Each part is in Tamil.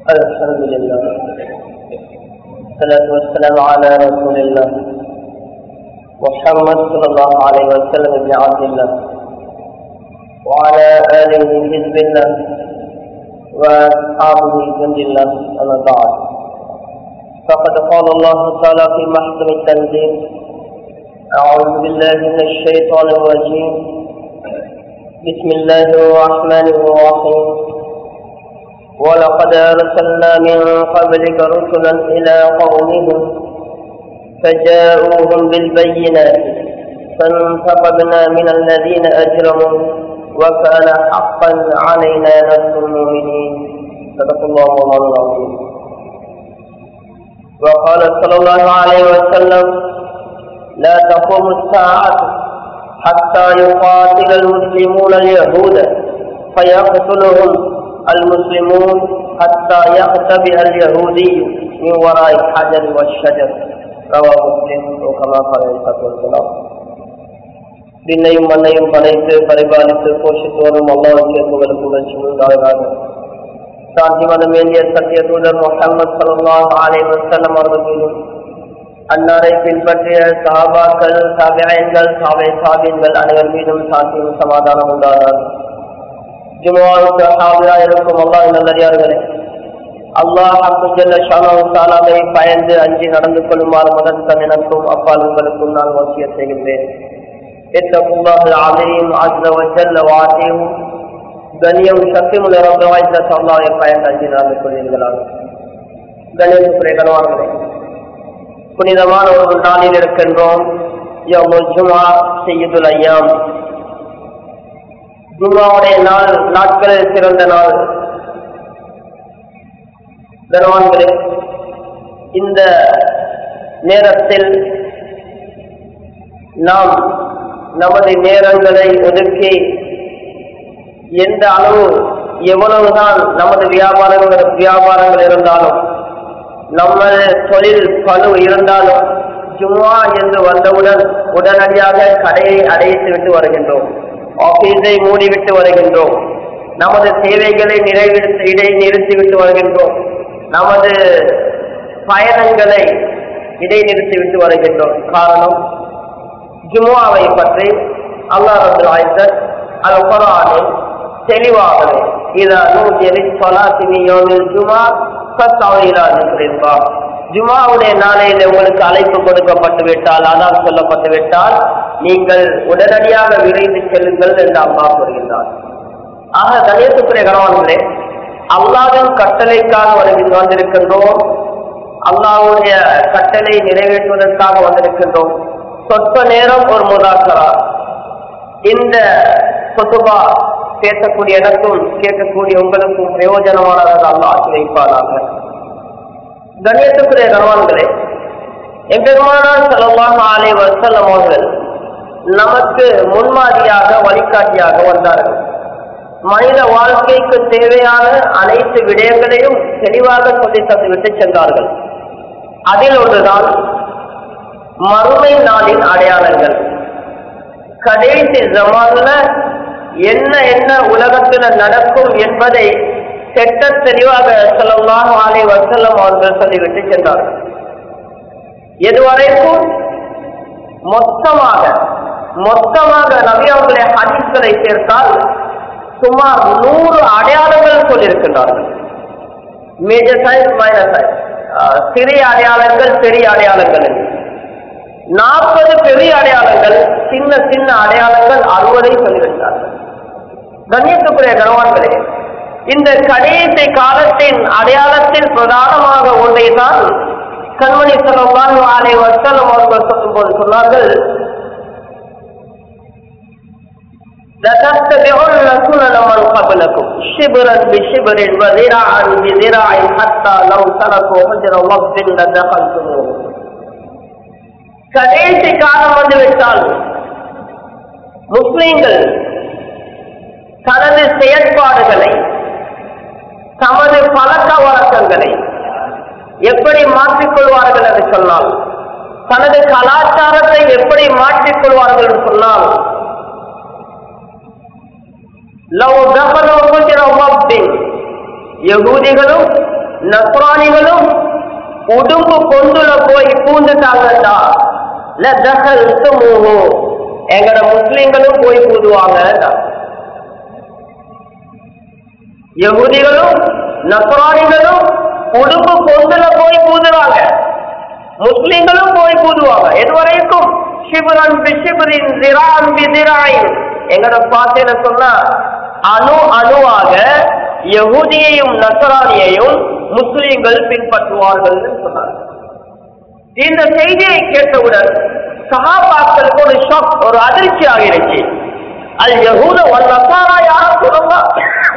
الحمد لله الصلاة والسلام على رسول الله محمد صلى الله عليه وسلم بن عبد الله وعلى آله حزب الله وأصحابه جند الله أما بعد فقد قال الله تعالى في محكم التنزيل أعوذ بالله من الشيطان الرجيم بسم الله الرحمن الرحيم ولقد أرسلنا من قبلك رسلا إلى قومهم فجاءوهم بالبينات فانتقبنا من الذين أجرموا وكان حقا علينا نصر المؤمنين صدق الله مولانا العظيم وقال صلى الله عليه وسلم لا تقوم الساعة حتى يقاتل المسلمون اليهود فيقتلهم المسلمون حتى يختبئ اليهودي من وراء الحجر والشجر رواه مسلم وكما قال عليه والسلام விண்ணையும் மண்ணையும் படைத்து பரிபாலித்து போஷித்து வரும் அல்லாவுக்கு புகழுக்குடன் சுழுந்தார்கள் சாந்தி மதம் வேண்டிய சத்திய தூதர் முகமது சல்லாஹ் அலை வசல்லம் அவர்கள் மீதும் அன்னாரை பின்பற்றிய சாபாக்கள் சாபியங்கள் சாவை சாபியங்கள் அனைவர் மீதும் சாந்தியும் சமாதானம் உண்டானார் ஜுமாவுக்கு ஹாவிரா இருக்கும் அல்லாஹ் நல்லடியார்களே அல்லாஹ் அப்துல்ல ஷானாவை பயந்து அஞ்சி நடந்து கொள்ளுமாறு முதன் தன் எனக்கும் அப்பால் உங்களுக்கும் நான் வசிய செய்கின்றேன் اتقوا الله العظيم عز وجل وعاتيه கண்ணியம் சத்தியமுள்ள ரப்ப வாய்ந்த அல்லாஹ்வை பயந்து அஞ்சி நடந்து கொள்வீர்களாக கண்ணியத்துக்குரிய கணவான்களே புனிதமான ஒரு நாளில் இருக்கின்றோம் யவுல் ஜுமா செய்யுதுல் ஐயாம் ஜும்மாவுடைய நாள் நாட்களில் சிறந்த நாள் கனவான்களே இந்த நேரத்தில் நாம் நமது நேரங்களை ஒதுக்கி எந்த அளவு எவ்வளவுதான் நமது வியாபாரங்கள் வியாபாரங்கள் இருந்தாலும் நம்ம தொழில் பழு இருந்தாலும் ஜும்மா என்று வந்தவுடன் உடனடியாக கடையை அடைத்து விட்டு வருகின்றோம் ஆபீஸை மூடிவிட்டு வருகின்றோம் நமது சேவைகளை நிறைவேற்றி இடை நிறுத்திவிட்டு வருகின்றோம் நமது பயணங்களை இடைநிறுத்திவிட்டு வருகின்றோம் காரணம் ஜும்மாவை பற்றி அல்லாஹ் ரபுல் ஆயிசர் அல் குரானில் தெளிவாகவே இதா நூஜலி சொலாத்தினி யோமில் ஜுமா சத்தாவிலா நிற்கிறா ஜுமாவுடைய நாளையில் உங்களுக்கு அழைப்பு கொடுக்கப்பட்டு விட்டால் அதான் சொல்லப்பட்டு விட்டால் நீங்கள் உடனடியாக விரைந்து செல்லுங்கள் என்று அம்மா கூறுகின்றார் ஆக கணேசத்துறை கணவன்களே அல்லாவின் கட்டளைக்காக வந்திருக்கின்றோம் அல்லாவுடைய கட்டளை நிறைவேற்றுவதற்காக வந்திருக்கின்றோம் சொற்ப நேரம் ஒரு முதாக்கரா இந்த சொத்துபா பேசக்கூடிய எனக்கும் கேட்கக்கூடிய உங்களுக்கும் பிரயோஜனமானதாக அல்ல ஆக்கி வைப்பாராக கணியத்துக்குரிய கணவான்களே எம்பெருமானார் செலவாக ஆலை வசல்லம் அவர்கள் நமக்கு முன்மாதிரியாக வழிகாட்டியாக வந்தார்கள் மனித வாழ்க்கைக்கு தேவையான அனைத்து விடயங்களையும் தெளிவாக சொல்லி தந்து விட்டு சென்றார்கள் அதில் ஒன்றுதான் மறுமை நாளின் அடையாளங்கள் கடைசி ஜமான்ல என்ன என்ன உலகத்துல நடக்கும் என்பதை செட்ட தெளிவாக சொல்லலாம் ஆலை வசல்லம் அவர்கள் சொல்லிவிட்டு சென்றார்கள் எதுவரைக்கும் மொத்தமாக மொத்தமாக நபி அவர்களுடைய ஹதீஸ்களை சேர்த்தால் சுமார் நூறு அடையாளங்கள் சொல்லியிருக்கின்றார்கள் மேஜர் சைஸ் மைனர் சைஸ் சிறிய அடையாளங்கள் பெரிய அடையாளங்கள் நாற்பது பெரிய அடையாளங்கள் சின்ன சின்ன அடையாளங்கள் அறுவடை சொல்லியிருக்கிறார்கள் கண்ணியத்துக்குரிய கணவான்களே இந்த கடைசி காலத்தின் அடையாளத்தில் பிரதானமாக ஒன்றை தான் கண்மணி செல்வம் ஆலை வசலம் அவர்கள் சொல்லும் போது சொன்னார்கள் لتتبعن سنن من قبلكم شبرا بشبر وذراعا بذراع حتى لو تركوا حجر وقف لدخلتموه கடைசி காலம் வந்துவிட்டால் முஸ்லிம்கள் தனது செயற்பாடுகளை தமது பழக்க வழக்கங்களை எப்படி மாற்றிக்கொள்வார்கள் என்று சொன்னால் தனது கலாச்சாரத்தை எப்படி மாற்றிக்கொள்வார்கள் என்று சொன்னால் லவ் தகலோ யகூதிகளும் நஸ்ரானிகளும் உடும்பு கொண்டுல போய் பூந்துட்டாங்கடா எங்கட முஸ்லிம்களும் போய் பூதுவாங்க யகுதிகளும் நஸ்ரானிகளும் உடும்பு கொண்டுல போய் பூதுறாங்க முஸ்லிம்களும் போய் பூதுவாங்க எது வரைக்கும் சிவரன் பிசிபரின் திரான் திராயின் எங்கட பாத்தையில சொன்னா அணு அணுவாக யகுதியையும் நசரானியையும் முஸ்லிம்கள் பின்பற்றுவார்கள் சொன்னார் இந்த செய்தியை கேட்டவுடன் சகாபாக்களுக்கு ஒரு ஷாக் ஒரு அதிர்ச்சி ஆகிருச்சு அது யகூத ஒரு நசாரா யாரும் சொல்லலாம்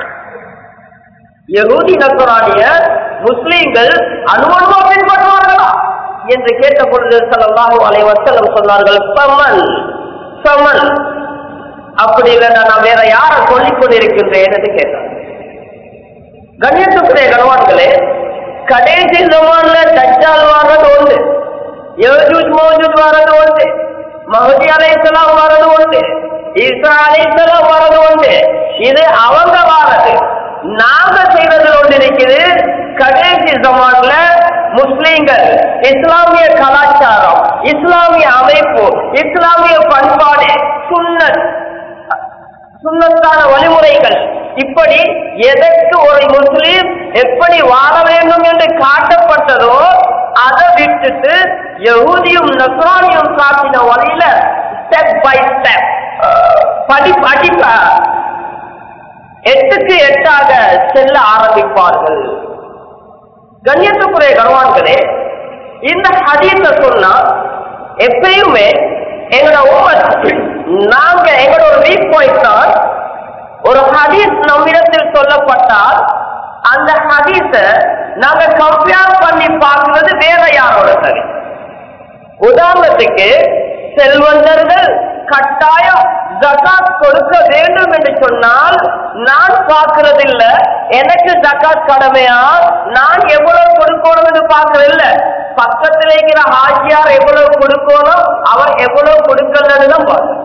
யகூதி நசரானிய முஸ்லிம்கள் அனுமணமா பின்பற்றுவார்களா என்று கேட்ட பொழுது சல்லாஹூ அலை வசலம் சொன்னார்கள் சமன் சமன் அப்படி இல்லைன்னா நான் வேற யாரை சொல்லிக் கொண்டிருக்கின்றேன் என்று கேட்டார் கண்ணியத்துக்குரிய கணவான்களே கடைசி ஜமான்ல தச்சால் வர்றது ஒன்று யோஜூஜ் மோஜூத் வர்றது ஒன்று மஹதி அலைசலாம் வர்றது ஒன்று ஈசா அலைசலாம் வர்றது ஒன்று இது அவங்க வாரது நாங்க செய்வது ஒன்று இருக்குது கடைசி ஜமான்ல முஸ்லீம்கள் இஸ்லாமிய கலாச்சாரம் இஸ்லாமிய அமைப்பு இஸ்லாமிய பண்பாடு சுன்னத் சுன்னத்தான வழிமுறைகள் இப்படி எதற்கு ஒரு முஸ்லீம் எப்படி வாழ வேண்டும் என்று காட்டப்பட்டதோ அதை விட்டுட்டு யகுதியும் நஸ்ரானியும் காட்டின வழியில ஸ்டெப் பை ஸ்டெப் படி படி எட்டுக்கு எட்டாக செல்ல ஆரம்பிப்பார்கள் கண்ணியத்துக்குரிய கணவான்களே இந்த ஹதீஸ சொன்னா எப்பயுமே எங்களோட உமத் நாங்க எங்களோட ஒரு வீக் பாயிண்ட் தான் ஒரு ஹதீஸ் நம்மிடத்தில் சொல்லப்பட்டால் அந்த ஹதீஸ நாங்க கம்பேர் பண்ணி பார்க்கிறது வேற யாரோட சரி உதாரணத்துக்கு செல்வந்தர்கள் கட்டாயம் ஜகாத் கொடுக்க வேண்டும் என்று சொன்னால் நான் பார்க்கிறது இல்ல எனக்கு ஜகாத் கடமையா நான் எவ்வளவு கொடுக்கணும் என்று பார்க்கறது இல்ல பக்கத்தில் இருக்கிற ஹாஜியார் எவ்வளவு கொடுக்கணும் அவர் எவ்வளவு கொடுக்கலன்னு தான் பார்க்கணும்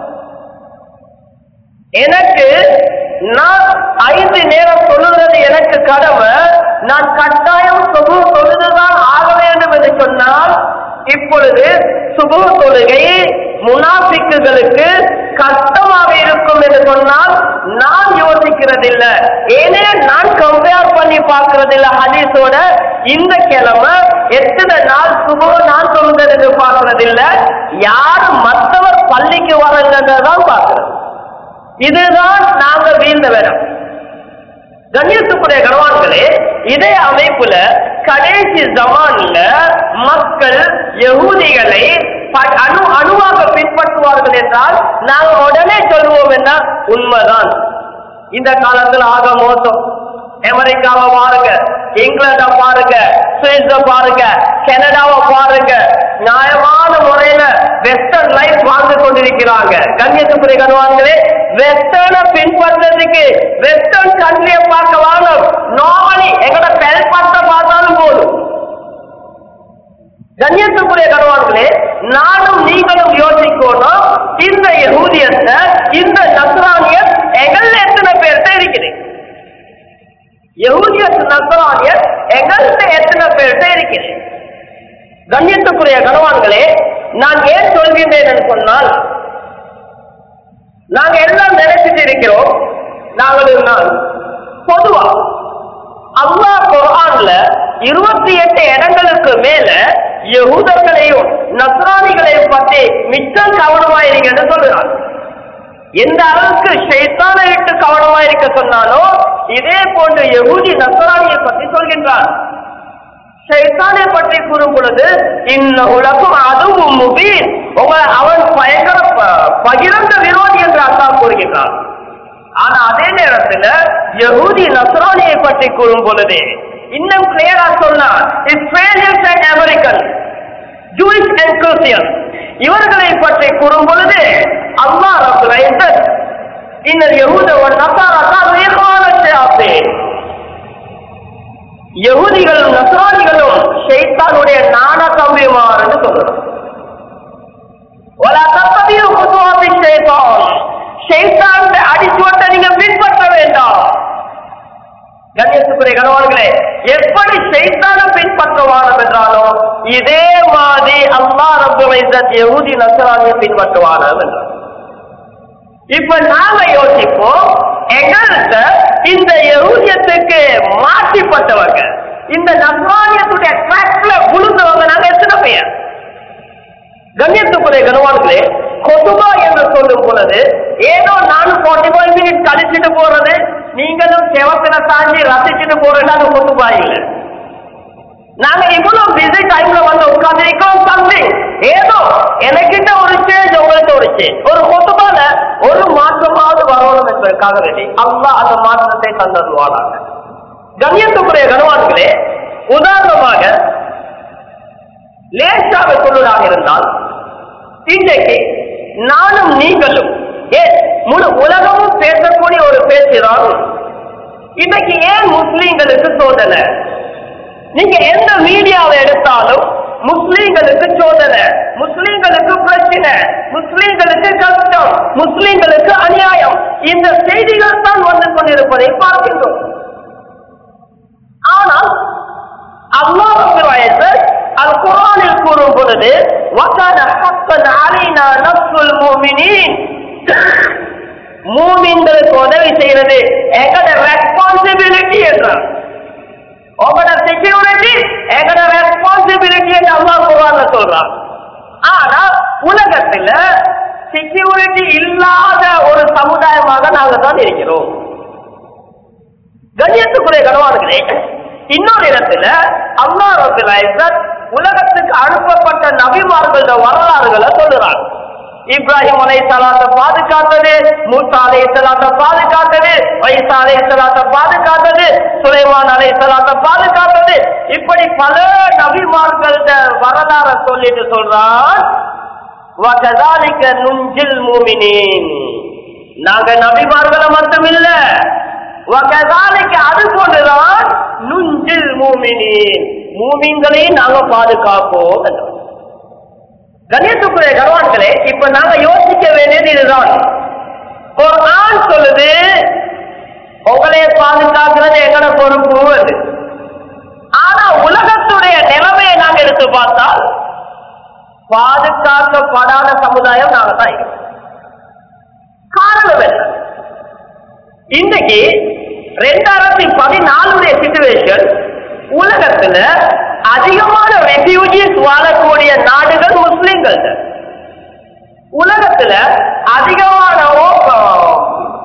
எனக்கு நான் ஐந்து நேரம் சொல்லுறது எனக்கு கடமை நான் கட்டாயம் சுபு தொழுதுதான் ஆக வேண்டும் என்று சொன்னால் இப்பொழுது சுபு தொழுகை முனாபிக்குகளுக்கு கஷ்டமாக இருக்கும் என்று சொன்னால் நான் யோசிக்கிறதில்ல ஏனே நான் கம்பேர் பண்ணி பார்க்கறதில்ல ஹதீஸோட இந்த கிழமை எத்தனை நாள் சுபோ நான் சொல்லுறது என்று பார்க்கறதில்ல யார் மற்றவர் பள்ளிக்கு வரங்கன்றதான் பார்க்கிறோம் இதுதான் நாங்க வீழ்ந்த வேணும் கண்ணியத்துக்குரிய கணவான்களே இதே அமைப்புல கடைசி ஜமான்ல மக்கள் யகூதிகளை ப- அணு அணுவாக பின்பற்றுவார்கள் என்றால் நாங்க உடனே சொல்லுவோம் என்ன உண்மைதான் இந்த காலத்தில் ஆக மோசம் அமெரிக்காவை பாருங்க இங்கிலாந்த பாருங்க சுவிஸ பாருங்க கனடாவை பாருங்க நியாயமான முறையில வெஸ்டர்ன் லைஃப் வாழ்ந்து கொண்டிருக்கிறாங்க கண்ணியத்துக்குரிய கணவான்களே வெஸ்டர்னை பின்பற்றதுக்கு வெஸ்டர்ன் கண்ட்ரியை பார்க்க வாங்க நார்மலி எங்களோட பெல் பட்ட பார்த்தாலும் போதும் கண்ணியத்துக்குரிய கணவான்களே நானும் நீங்களும் யோசிக்கணும் இந்த யகூதியத்தை இந்த நஸ்ரானியர் எங்கள் எத்தனை பேர்கிட்ட இருக்குது யகூதியத் நஸ்ரானியர் எங்கள்கிட்ட எத்தனை பேர்கிட்ட இருக்குது கண்ணியத்துக்குரிய கணவான்களே நான் ஏன் சொல்கின்றேன் என்று சொன்னால் நாங்க எல்லாம் நினைச்சிட்டு இருக்கிறோம் நாங்கள் நான் பொதுவா அல்லாஹ் குர்ஆன்ல இருபத்தி எட்டு இடங்களுக்கு மேல யகூதர்களையும் நஸ்ரானிகளையும் பற்றி மிச்சம் கவனமாயிருங்கன்னு சொல்லுறான் எந்த அளவுக்கு ஷைத்தானை விட்டு கவனமாயிருக்க சொன்னாலோ இதே போன்று யகூதி நஸ்ரானியை பற்றி சொல்கின்றான் ஷைத்தானை பற்றி கூறும் பொழுது இந்த உலகம் அதுவும் முபீன் உங்க அவன் பயங்கர ப- பகிரந்த விரோதி என்று அல்லாஹ் கூறுகின்றான் ஆனா அதே நேரத்துல யகூதி நஸ்ரானியை பற்றி கூறும் பொழுது இன்னும் கிளியரா சொன்னா Israelians and American Jewish and Christian இவர்களை பற்றி கூறும் பொழுது அல்லாஹ் ரப்பல் இஸ்ஸத் இன்ன யஹூத வ நஸாரா கானு இஹ்வான ஷயாத்தீன் யகுதிகளும் நசராணிகளும் ஷைத்தானுடைய நாண தம்பியுமார் என்று சொல்லணும் ولا تتبعوا خطوات الشيطان ஷைத்தானுடைய அடிச்சுவட்டை நீங்க பின்பற்ற வேண்டாம் கண்ணியத்துக்குரிய கணவான்களே எப்படி செய்தான பின்பற்றுவானம் என்றாலும் இதே மாதிரி அல்லா ரபுல் இஸ்ஸத் யஹூதி நசரானிய பின்பற்றுவானம் என்றார் இப்ப நாம யோசிப்போம் எங்கள்கிட்ட இந்த யஹூதியத்துக்கு மாற்றிப்பட்டவங்க இந்த நஸ்ரானியத்துடைய ட்ராக்ல விழுந்தவங்க நாங்க எத்தனை பேர் கண்ணியத்துக்குரிய கனவான்களே கொசுபா என்று சொல்லும் பொழுது ஏதோ நானும் ஃபார்ட்டி ஃபைவ் மினிட் கழிச்சுட்டு போறது நீங்களும் செவத்துல தாண்டி ரசிச்சுட்டு போறது அது கொசுபா இல்லை நாங்க இவ்வளவு பிஸி டைம்ல வந்து உட்கார்ந்திருக்கோம் சம்திங் ஏதோ எனக்கிட்ட ஒரு சேஞ்ச் உங்கள்கிட்ட ஒரு சேஞ்ச் ஒரு கொசுபால ஒரு மாற்றமாவது வரணும் என்பதற்காக வேண்டி அல்லா அந்த மாற்றத்தை தந்தருவானாங்க கண்ணியத்துக்குரிய கனவான்களே உதாரணமாக லேசாக சொல்வதாக இருந்தால் இன்றைக்கு நானும் நீங்களும் ஏன் முழு உலகமும் பேசக்கூடிய ஒரு பேச்சுதான் இன்னைக்கு ஏன் முஸ்லீம்களுக்கு சோதனை நீங்க எந்த மீடியாவை எடுத்தாலும் முஸ்லீம்களுக்கு சோதனை முஸ்லீம்களுக்கு பிரச்சனை முஸ்லீம்களுக்கு கஷ்டம் முஸ்லீம்களுக்கு அநியாயம் இந்த செய்திகள் தான் வந்து கொண்டிருப்பதை பார்க்கின்றோம் ஆனால் அல்லாஹ் அல் குரானில் கூறும் பொழுது وَكَانَ حَقًّا عَلَيْنَا نَصْرُ الْمُؤْمِنِينَ மூமின்களுக்கு உதவி செய்யறது எங்கட ரெஸ்பான்சிபிலிட்டி என்றார் உங்களோட செக்யூரிட்டி எங்கட ரெஸ்பான்சிபிலிட்டி என்று அல்லாஹ் குரான்ல சொல்றான் ஆனா உலகத்துல செக்யூரிட்டி இல்லாத ஒரு சமுதாயமாக நாங்க தான் இருக்கிறோம் கண்ணியத்துக்குரிய கனவான்களே இன்னொரு இடத்துல அல்லா ரபுல் இஸ்ஸத் உலகத்துக்கு அனுப்பப்பட்ட நபிமார்களோட வரலாறுகளை சொல்லுறாங்க இப்ராஹிம் அலை சலாத்தை பாதுகாத்தது மூசா அலை சலாத்தை பாதுகாத்தது வைசா அலை சலாத்தை பாதுகாத்தது சுலைமான் அலை சலாத்தை பாதுகாத்தது இப்படி பல நபிமார்களோட வரலாறை சொல்லிட்டு சொல்றான் وَكَذَلِكَ نُنْجِي الْمُؤْمِنِينَ நாங்க நபிமார்களை மட்டும் இல்ல وَكَذَلِكَ அது போன்றுதான் நுஞ்சில் மூமினின் மூமின்களையும் நாங்க பாதுகாப்போம் என்றார். கணேசக்குரிய கர்வான்களே இப்ப நாங்க யோசிக்க வேண்டியது இதுதான் குர்ஆன் சொல்லுது உங்களைய பாதுகாக்கிறது எங்கட பொறுப்பு அது. ஆனா உலகத்துடைய நிலைமையை நாங்க எடுத்து பார்த்தால் பாதுகாக்கப்படாத சமுதாயம் நாங்க தான் இருக்கோம். காரணம் என்ன இன்னைக்கு ரெண்டாயிரத்தி பதினாலுடைய சிச்சுவேஷன் உலகத்துல அதிகமான ரெஃப்யூஜிஸ் வாழக்கூடிய நாடுகள் முஸ்லிம்கள் உலகத்துல அதிகமான ஓ-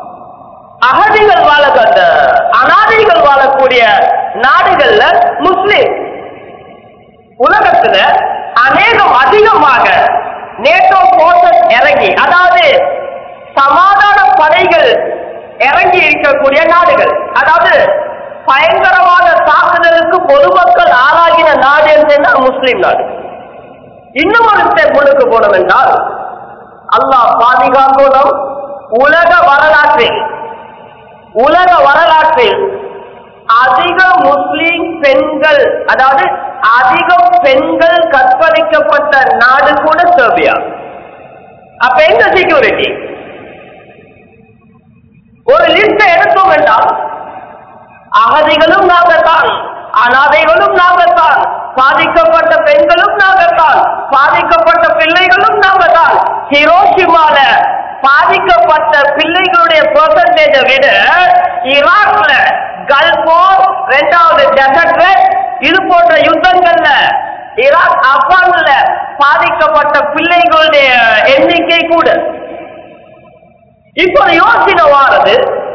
அகதிகள் வாழக்கூடிய அனாதைகள் வாழக்கூடிய நாடுகள்ல முஸ்லிம் உலகத்துல அநேகம் அதிகமாக நேட்டோ போர்சஸ் இறங்கி அதாவது சமாதான படைகள் இறங்கி இருக்கக்கூடிய நாடுகள் அதாவது பயங்கரவாத தாக்குதலுக்கு பொதுமக்கள் ஆளாகின நாடு என்று முஸ்லிம் நாடு இன்னும் ஒரு ஸ்டெப் முன்னுக்கு போனோம் என்றால் அல்லாஹ் பாதுகாக்கணும் உலக வரலாற்றில் உலக வரலாற்றில் அதிக முஸ்லிம் பெண்கள் அதாவது அதிக பெண்கள் கற்பழிக்கப்பட்ட நாடு கூட செர்பியா அப்ப எங்க செக்யூரிட்டி ஒரு லிஸ்ட் எடுத்தோம் என்றால் அகதிகளும் நாங்கத்தான் அனாதைகளும் நாங்கத்தான் பாதிக்கப்பட்ட பெண்களும் நாங்கத்தான் பாதிக்கப்பட்ட பிள்ளைகளும் நாங்கத்தான் ஹிரோஷிமால பாதிக்கப்பட்ட பிள்ளைகளுடைய பெர்சன்டேஜை விட ஈராக்ல கல்போர் இரண்டாவது டெசர்ட்ல இது போன்ற யுத்தங்கள்ல ஈராக் அப்கான்ல பாதிக்கப்பட்ட பிள்ளைகளுடைய எண்ணிக்கை கூட இப்போ யோசனை வாரது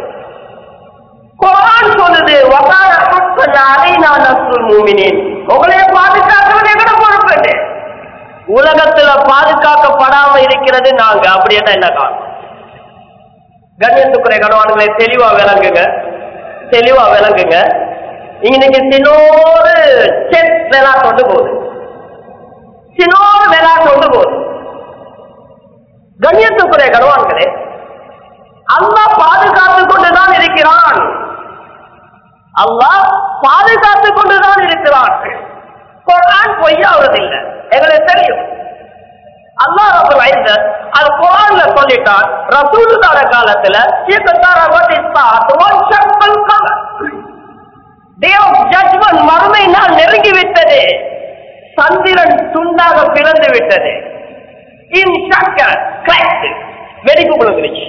குரான் சொல்லுது வகான ஹக்கன் அலைனா நஸ்ருல் மூமினின் உங்களைய பாதுகாக்கிறது எங்கட பொறுப்பு உலகத்துல பாதுகாக்கப்படாம இருக்கிறது நாங்க அப்படி என்ன என்ன காரணம் கண்ணியத்துக்குரிய கணவான்களை தெளிவா விளங்குங்க தெளிவா விளங்குங்க இன்னைக்கு சின்னோரு செஸ் விளையாட்டு கொண்டு போகுது சின்னோரு விளையாட்டு கொண்டு போகுது கண்ணியத்துக்குரிய கணவான்களே அல்லாஹ் பாதுகாத்துக் கொண்டுதான் இருக்கிறான் அல்லாஹ் பாதுகாத்துக் கொண்டுதான் இருக்கிறான் குரான் பொய்யாவதில்லை எங்களுக்கு தெரியும் அல்லாஹ் ரபுல் ஐஸத் அது குரான்ல சொல்லிட்டான் ரசூலுல்லாஹ் காலத்துல இக்கத்தார வட் இஸ்தாத் வன் ஷக்கல் கமர் டே ஆஃப் ஜட்மெண்ட் மறுமை நாள் நெருங்கி விட்டது சந்திரன் துண்டாக பிறந்து விட்டது இன் ஷக்கர் கிராக்ட் வெடிப்பு கொடுத்துருச்சு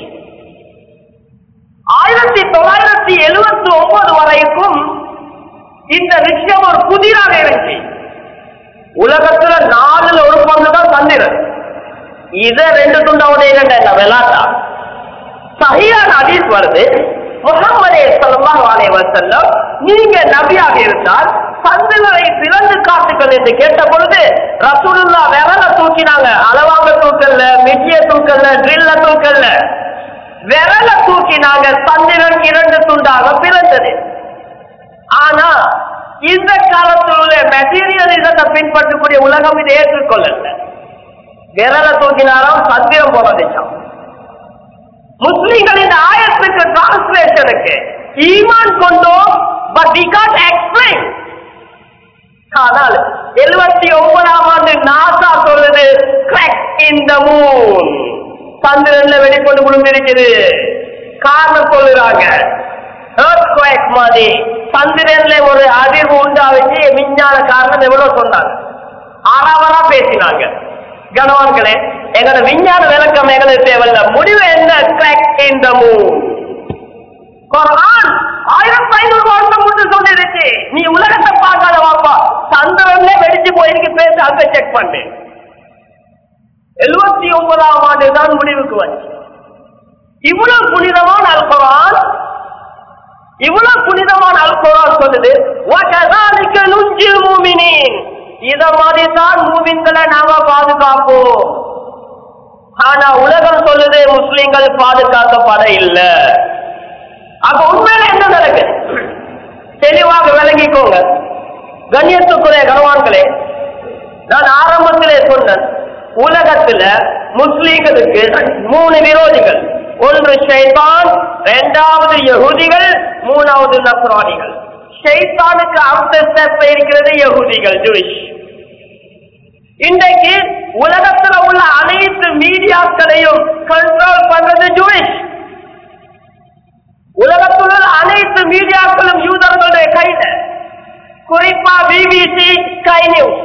ஆயிரத்தி தொள்ளாயிரத்தி எழுபத்தி ஒன்பது வரைக்கும் இந்த விஷயம் ஒரு புதிராக இருந்துச்சு உலகத்துல நாலுல ஒரு பங்கு தான் சந்திரன் இத ரெண்டு துண்டா உடையில என்ன விளாட்டா சஹியான ஹதீஸ் வருது முகமதே ஸல்லல்லாஹு அலைஹி வஸல்லம் நீங்க நபியாக இருந்தால் சந்திரனை பிளந்து காட்டுங்கள் என்று கேட்ட பொழுது ரசூலுல்லா விரல தூக்கினாங்க அளவாங்க தூக்கல்ல மிட்டிய தூக்கல்ல ட்ரில்ல தூக்கல்ல விரல தூக்கினாங்க சந்திரன் இரண்டு துண்டாக பிளந்தது ஆனா இந்த காலத்தில் உள்ள மெட்டீரியலிசத்தை பின்பற்றக்கூடிய உலகம் இதை ஏற்றுக்கொள்ளல விரல தூக்கினாலும் சந்திரம் போனதுச்சான் முஸ்லிம்கள் இந்த ஆயத்துக்கு டிரான்ஸ்லேஷனுக்கு ஈமான் கொண்டோம் பட் வி காட் எக்ஸ்பிளைன் ஆனால் எழுபத்தி ஒன்பதாம் ஆண்டு நாசா சொல்லுது கிராக் இன் த மூன் சந்திரன்ல வெளிக்கொண்டு விழுந்திருக்குது காரணம் சொல்லுறாங்க earthquake மாதிரி சந்திரன்ல ஒரு அதிர்வு உண்டாவிச்சு விஞ்ஞான காரணம் எவ்வளவு சொன்னாங்க ஆறாவதா பேசினாங்க கணவான்களே எங்களோட விஞ்ஞான விளக்கம் எங்களுக்கு தேவையில்ல முடிவு என்ன கிராக் இன் த மூன் குரான் ஆயிரத்தி ஐநூறு வருஷம் முன்னு சொல்லிருச்சு நீ உலகத்தை பார்க்காத வாப்பா சந்திரன்ல வெடிச்சு போயிருக்கு பேச அங்க செக் பண்ணு எழுபத்தி ஒன்பதாம் ஆண்டு தான் முடிவுக்கு வந்து இவ்வளவு புனிதமான அல் குரான் இவ்வளவு புனிதமான அல் குரான் சொல்லுது وَكَذَلِكَ نُنْجِي الْمُؤْمِنِينَ இத மாதிரி தான் மூமின்களை நாம பாதுகாப்போம் ஆனா உலகம் சொல்லுது முஸ்லிம்கள் பாதுகாக்கப்பட இல்ல அப்ப உண்மையில என்ன நடக்குது தெளிவாக விளங்கிக்கோங்க கண்ணியத்துக்குரிய கனவான்களே நான் ஆரம்பத்திலே சொன்னேன் உலகத்துல முஸ்லீம்களுக்கு மூணு விரோதிகள் ஒன்று ஷைத்தான் இரண்டாவது யகுதிகள் மூணாவது நஸ்ரானிகள் ஷைத்தானுக்கு அடுத்த ஸ்டெப் இருக்கிறது யகுதிகள் ஜூயிஷ் இன்றைக்கு உலகத்துல உள்ள அனைத்து மீடியாக்களையும் கண்ட்ரோல் பண்றது ஜூயிஷ் உலகத்தில் உள்ள அனைத்து மீடியாக்களும் யூதர்களுடைய கையில குறிப்பா BBC Sky News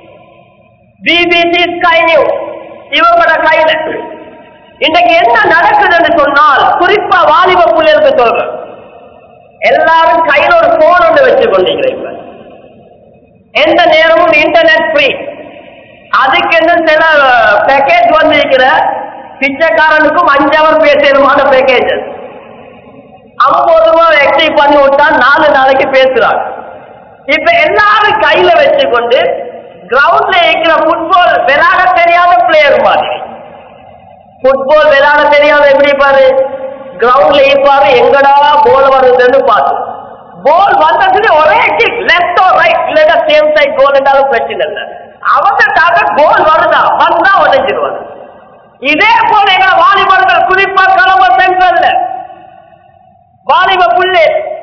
BBC Sky News இவங்களோட கையில இன்றைக்கு என்ன நடக்குதுன்னு சொன்னால் குறிப்பா வாலிப பிள்ளைகளுக்கு சொல்றேன் எல்லாரும் கையில ஒரு போன் ஒன்று வச்சு கொண்டிருக்கிறீங்க எந்த நேரமும் இன்டர்நெட் ஃப்ரீ அதுக்கு என்ன சில பேக்கேஜ் வந்திருக்கிற பிச்சைக்காரனுக்கும் அஞ்சு அவர் பேசணுமான பேக்கேஜஸ் ஐம்பது ரூபாய் ஆக்டிவ் பண்ணி விட்டா நாலு நாளைக்கு பேசுறாங்க இப்ப எல்லாரும் கையில வச்சுக்கொண்டு கிரவுண்ட்ல இருக்கிற ஃபுட்பால் விளையாட தெரியாத பிளேயர் மாதிரி ஃபுட்பால் விளையாட தெரியாத எப்படி பாரு கிரவுண்ட்ல இருப்பாரு எங்கடா போல் வருதுன்னு பார்த்து போல் வந்ததுக்கு ஒரே கிக் லெஃப்ட் ஓ ரைட் இல்லைன்னா சேம் சைட் கோல் என்றாலும் பிரச்சனை இல்லை அவங்க டார்கெட் கோல் வருதா வந்தா உடைஞ்சிருவாங்க இதே போல எங்க வாலிபர்கள் குறிப்பா கிளம்ப சென்ட்ரல்ல வாலிப புள்ளே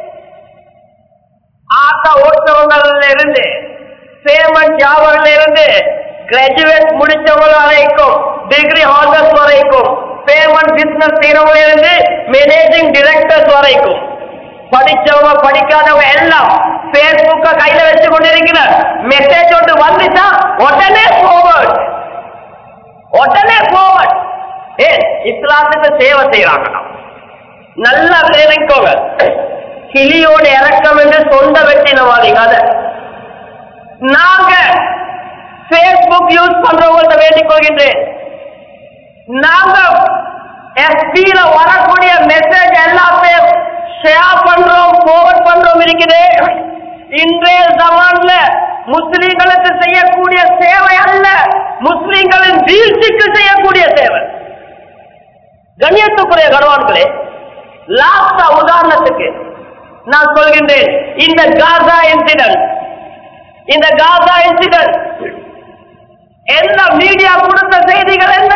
ஆட்டா ஓட்டுறவங்கள்ல இருந்து பேமெண்ட் ஜாபர்ல இருந்து கிராஜுவேட் முடிச்சவங்க வரைக்கும் டிகிரி ஹோல்டர்ஸ் வரைக்கும் பேமெண்ட் பிசினஸ் செய்யறவங்க இருந்து மேனேஜிங் டிரெக்டர்ஸ் வரைக்கும் படிச்சவங்க படிக்காதவங்க எல்லாம் பேஸ்புக்க கையில வச்சு கொண்டிருக்கிற மெசேஜ் ஒன்று வந்துச்சா உடனே forward உடனே forward ஏன் இஸ்லாத்துக்கு சேவை செய்யறாங்க நல்லா விளைவிக்கோங்க கிளியோட இறக்கம் என்று சொந்த வெட்டினவாதி கதை நாங்க பேஸ்புக் யூஸ் பண்றவங்கள்ட்ட வேண்டிக் கொள்கின்றேன் நாங்க எஸ்பியில வரக்கூடிய மெசேஜ் எல்லாத்தையும் ஷேர் பண்றோம் forward பண்றோம் இருக்குது இன்றைய ஜமான்ல முஸ்லிம்களுக்கு செய்யக்கூடிய சேவை அல்ல முஸ்லிம்களின் வீழ்ச்சிக்கு செய்யக்கூடிய சேவை கண்ணியத்துக்குரிய கணவான்களே லாஸ்டா உதாரணத்துக்கு நான் சொல்கின்றேன் இந்த காசா இன்சிடென்ட் இந்த காசா இன்சிடென்ட் என்ன மீடியா கொடுத்த செய்திகள் என்ன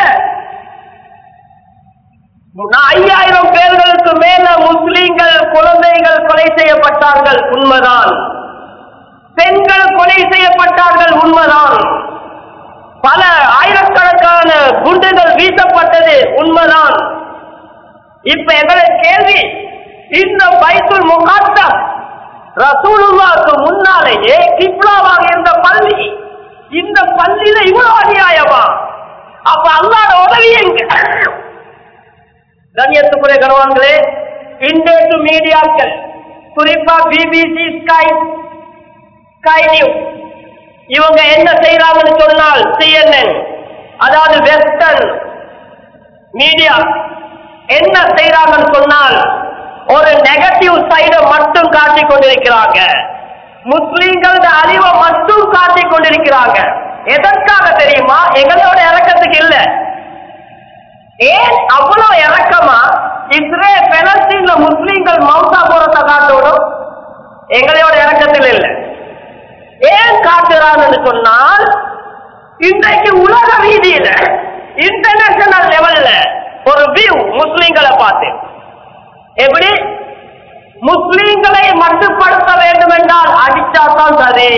ஐயாயிரம் பேர்களுக்கு மேல முஸ்லிம்கள் குழந்தைகள் கொலை செய்யப்பட்டார்கள் உண்மைதான் பெண்கள் கொலை செய்யப்பட்டார்கள் உண்மைதான் பல ஆயிரக்கணக்கான குண்டுகள் வீசப்பட்டது உண்மைதான் இப்ப எங்களை கேள்வி இந்த பைத்துல் முகாத்தம் ரசூலுல்லாக்கு முன்னாலேயே கிப்லாவாக இருந்த பள்ளி இந்த பள்ளியில இவ்வளவு அநியாயமா அப்ப அல்லாட உதவி எங்க கண்ணியத்துக்குரிய கணவான்களே இன்றைக்கு மீடியாக்கள் குறிப்பா பிபிசி ஸ்கை ஸ்கை நியூஸ் இவங்க என்ன செய்யறாங்கன்னு சொன்னால் சிஎன்என் அதாவது வெஸ்டர்ன் மீடியா என்ன செய்யறாங்கன்னு சொன்னால் ஒரு நெகட்டிவ் சைட மட்டும் காட்டிக் கொண்டிருக்கிறாங்க முஸ்லீம்கள அழிவை மட்டும் காட்டிக் கொண்டிருக்கிறாங்க எதற்காக தெரியுமா எங்களோட இறக்கத்துக்கு இல்ல ஏன் அவ்வளவு இறக்கமா இஸ்ரே பெலஸ்தீன்ல முஸ்லீம்கள் மௌசா போறத காட்டணும் எங்களோட இறக்கத்தில் இல்ல ஏன் காட்டுறாங்கன்னு சொன்னால் இன்றைக்கு உலக ரீதியில இன்டர்நேஷனல் லெவல்ல ஒரு வியூ முஸ்லீம்களை பார்த்து எப்படி முஸ்லீம்களை மட்டுப்படுத்த வேண்டும் என்றால் அடிச்சாதான் சரி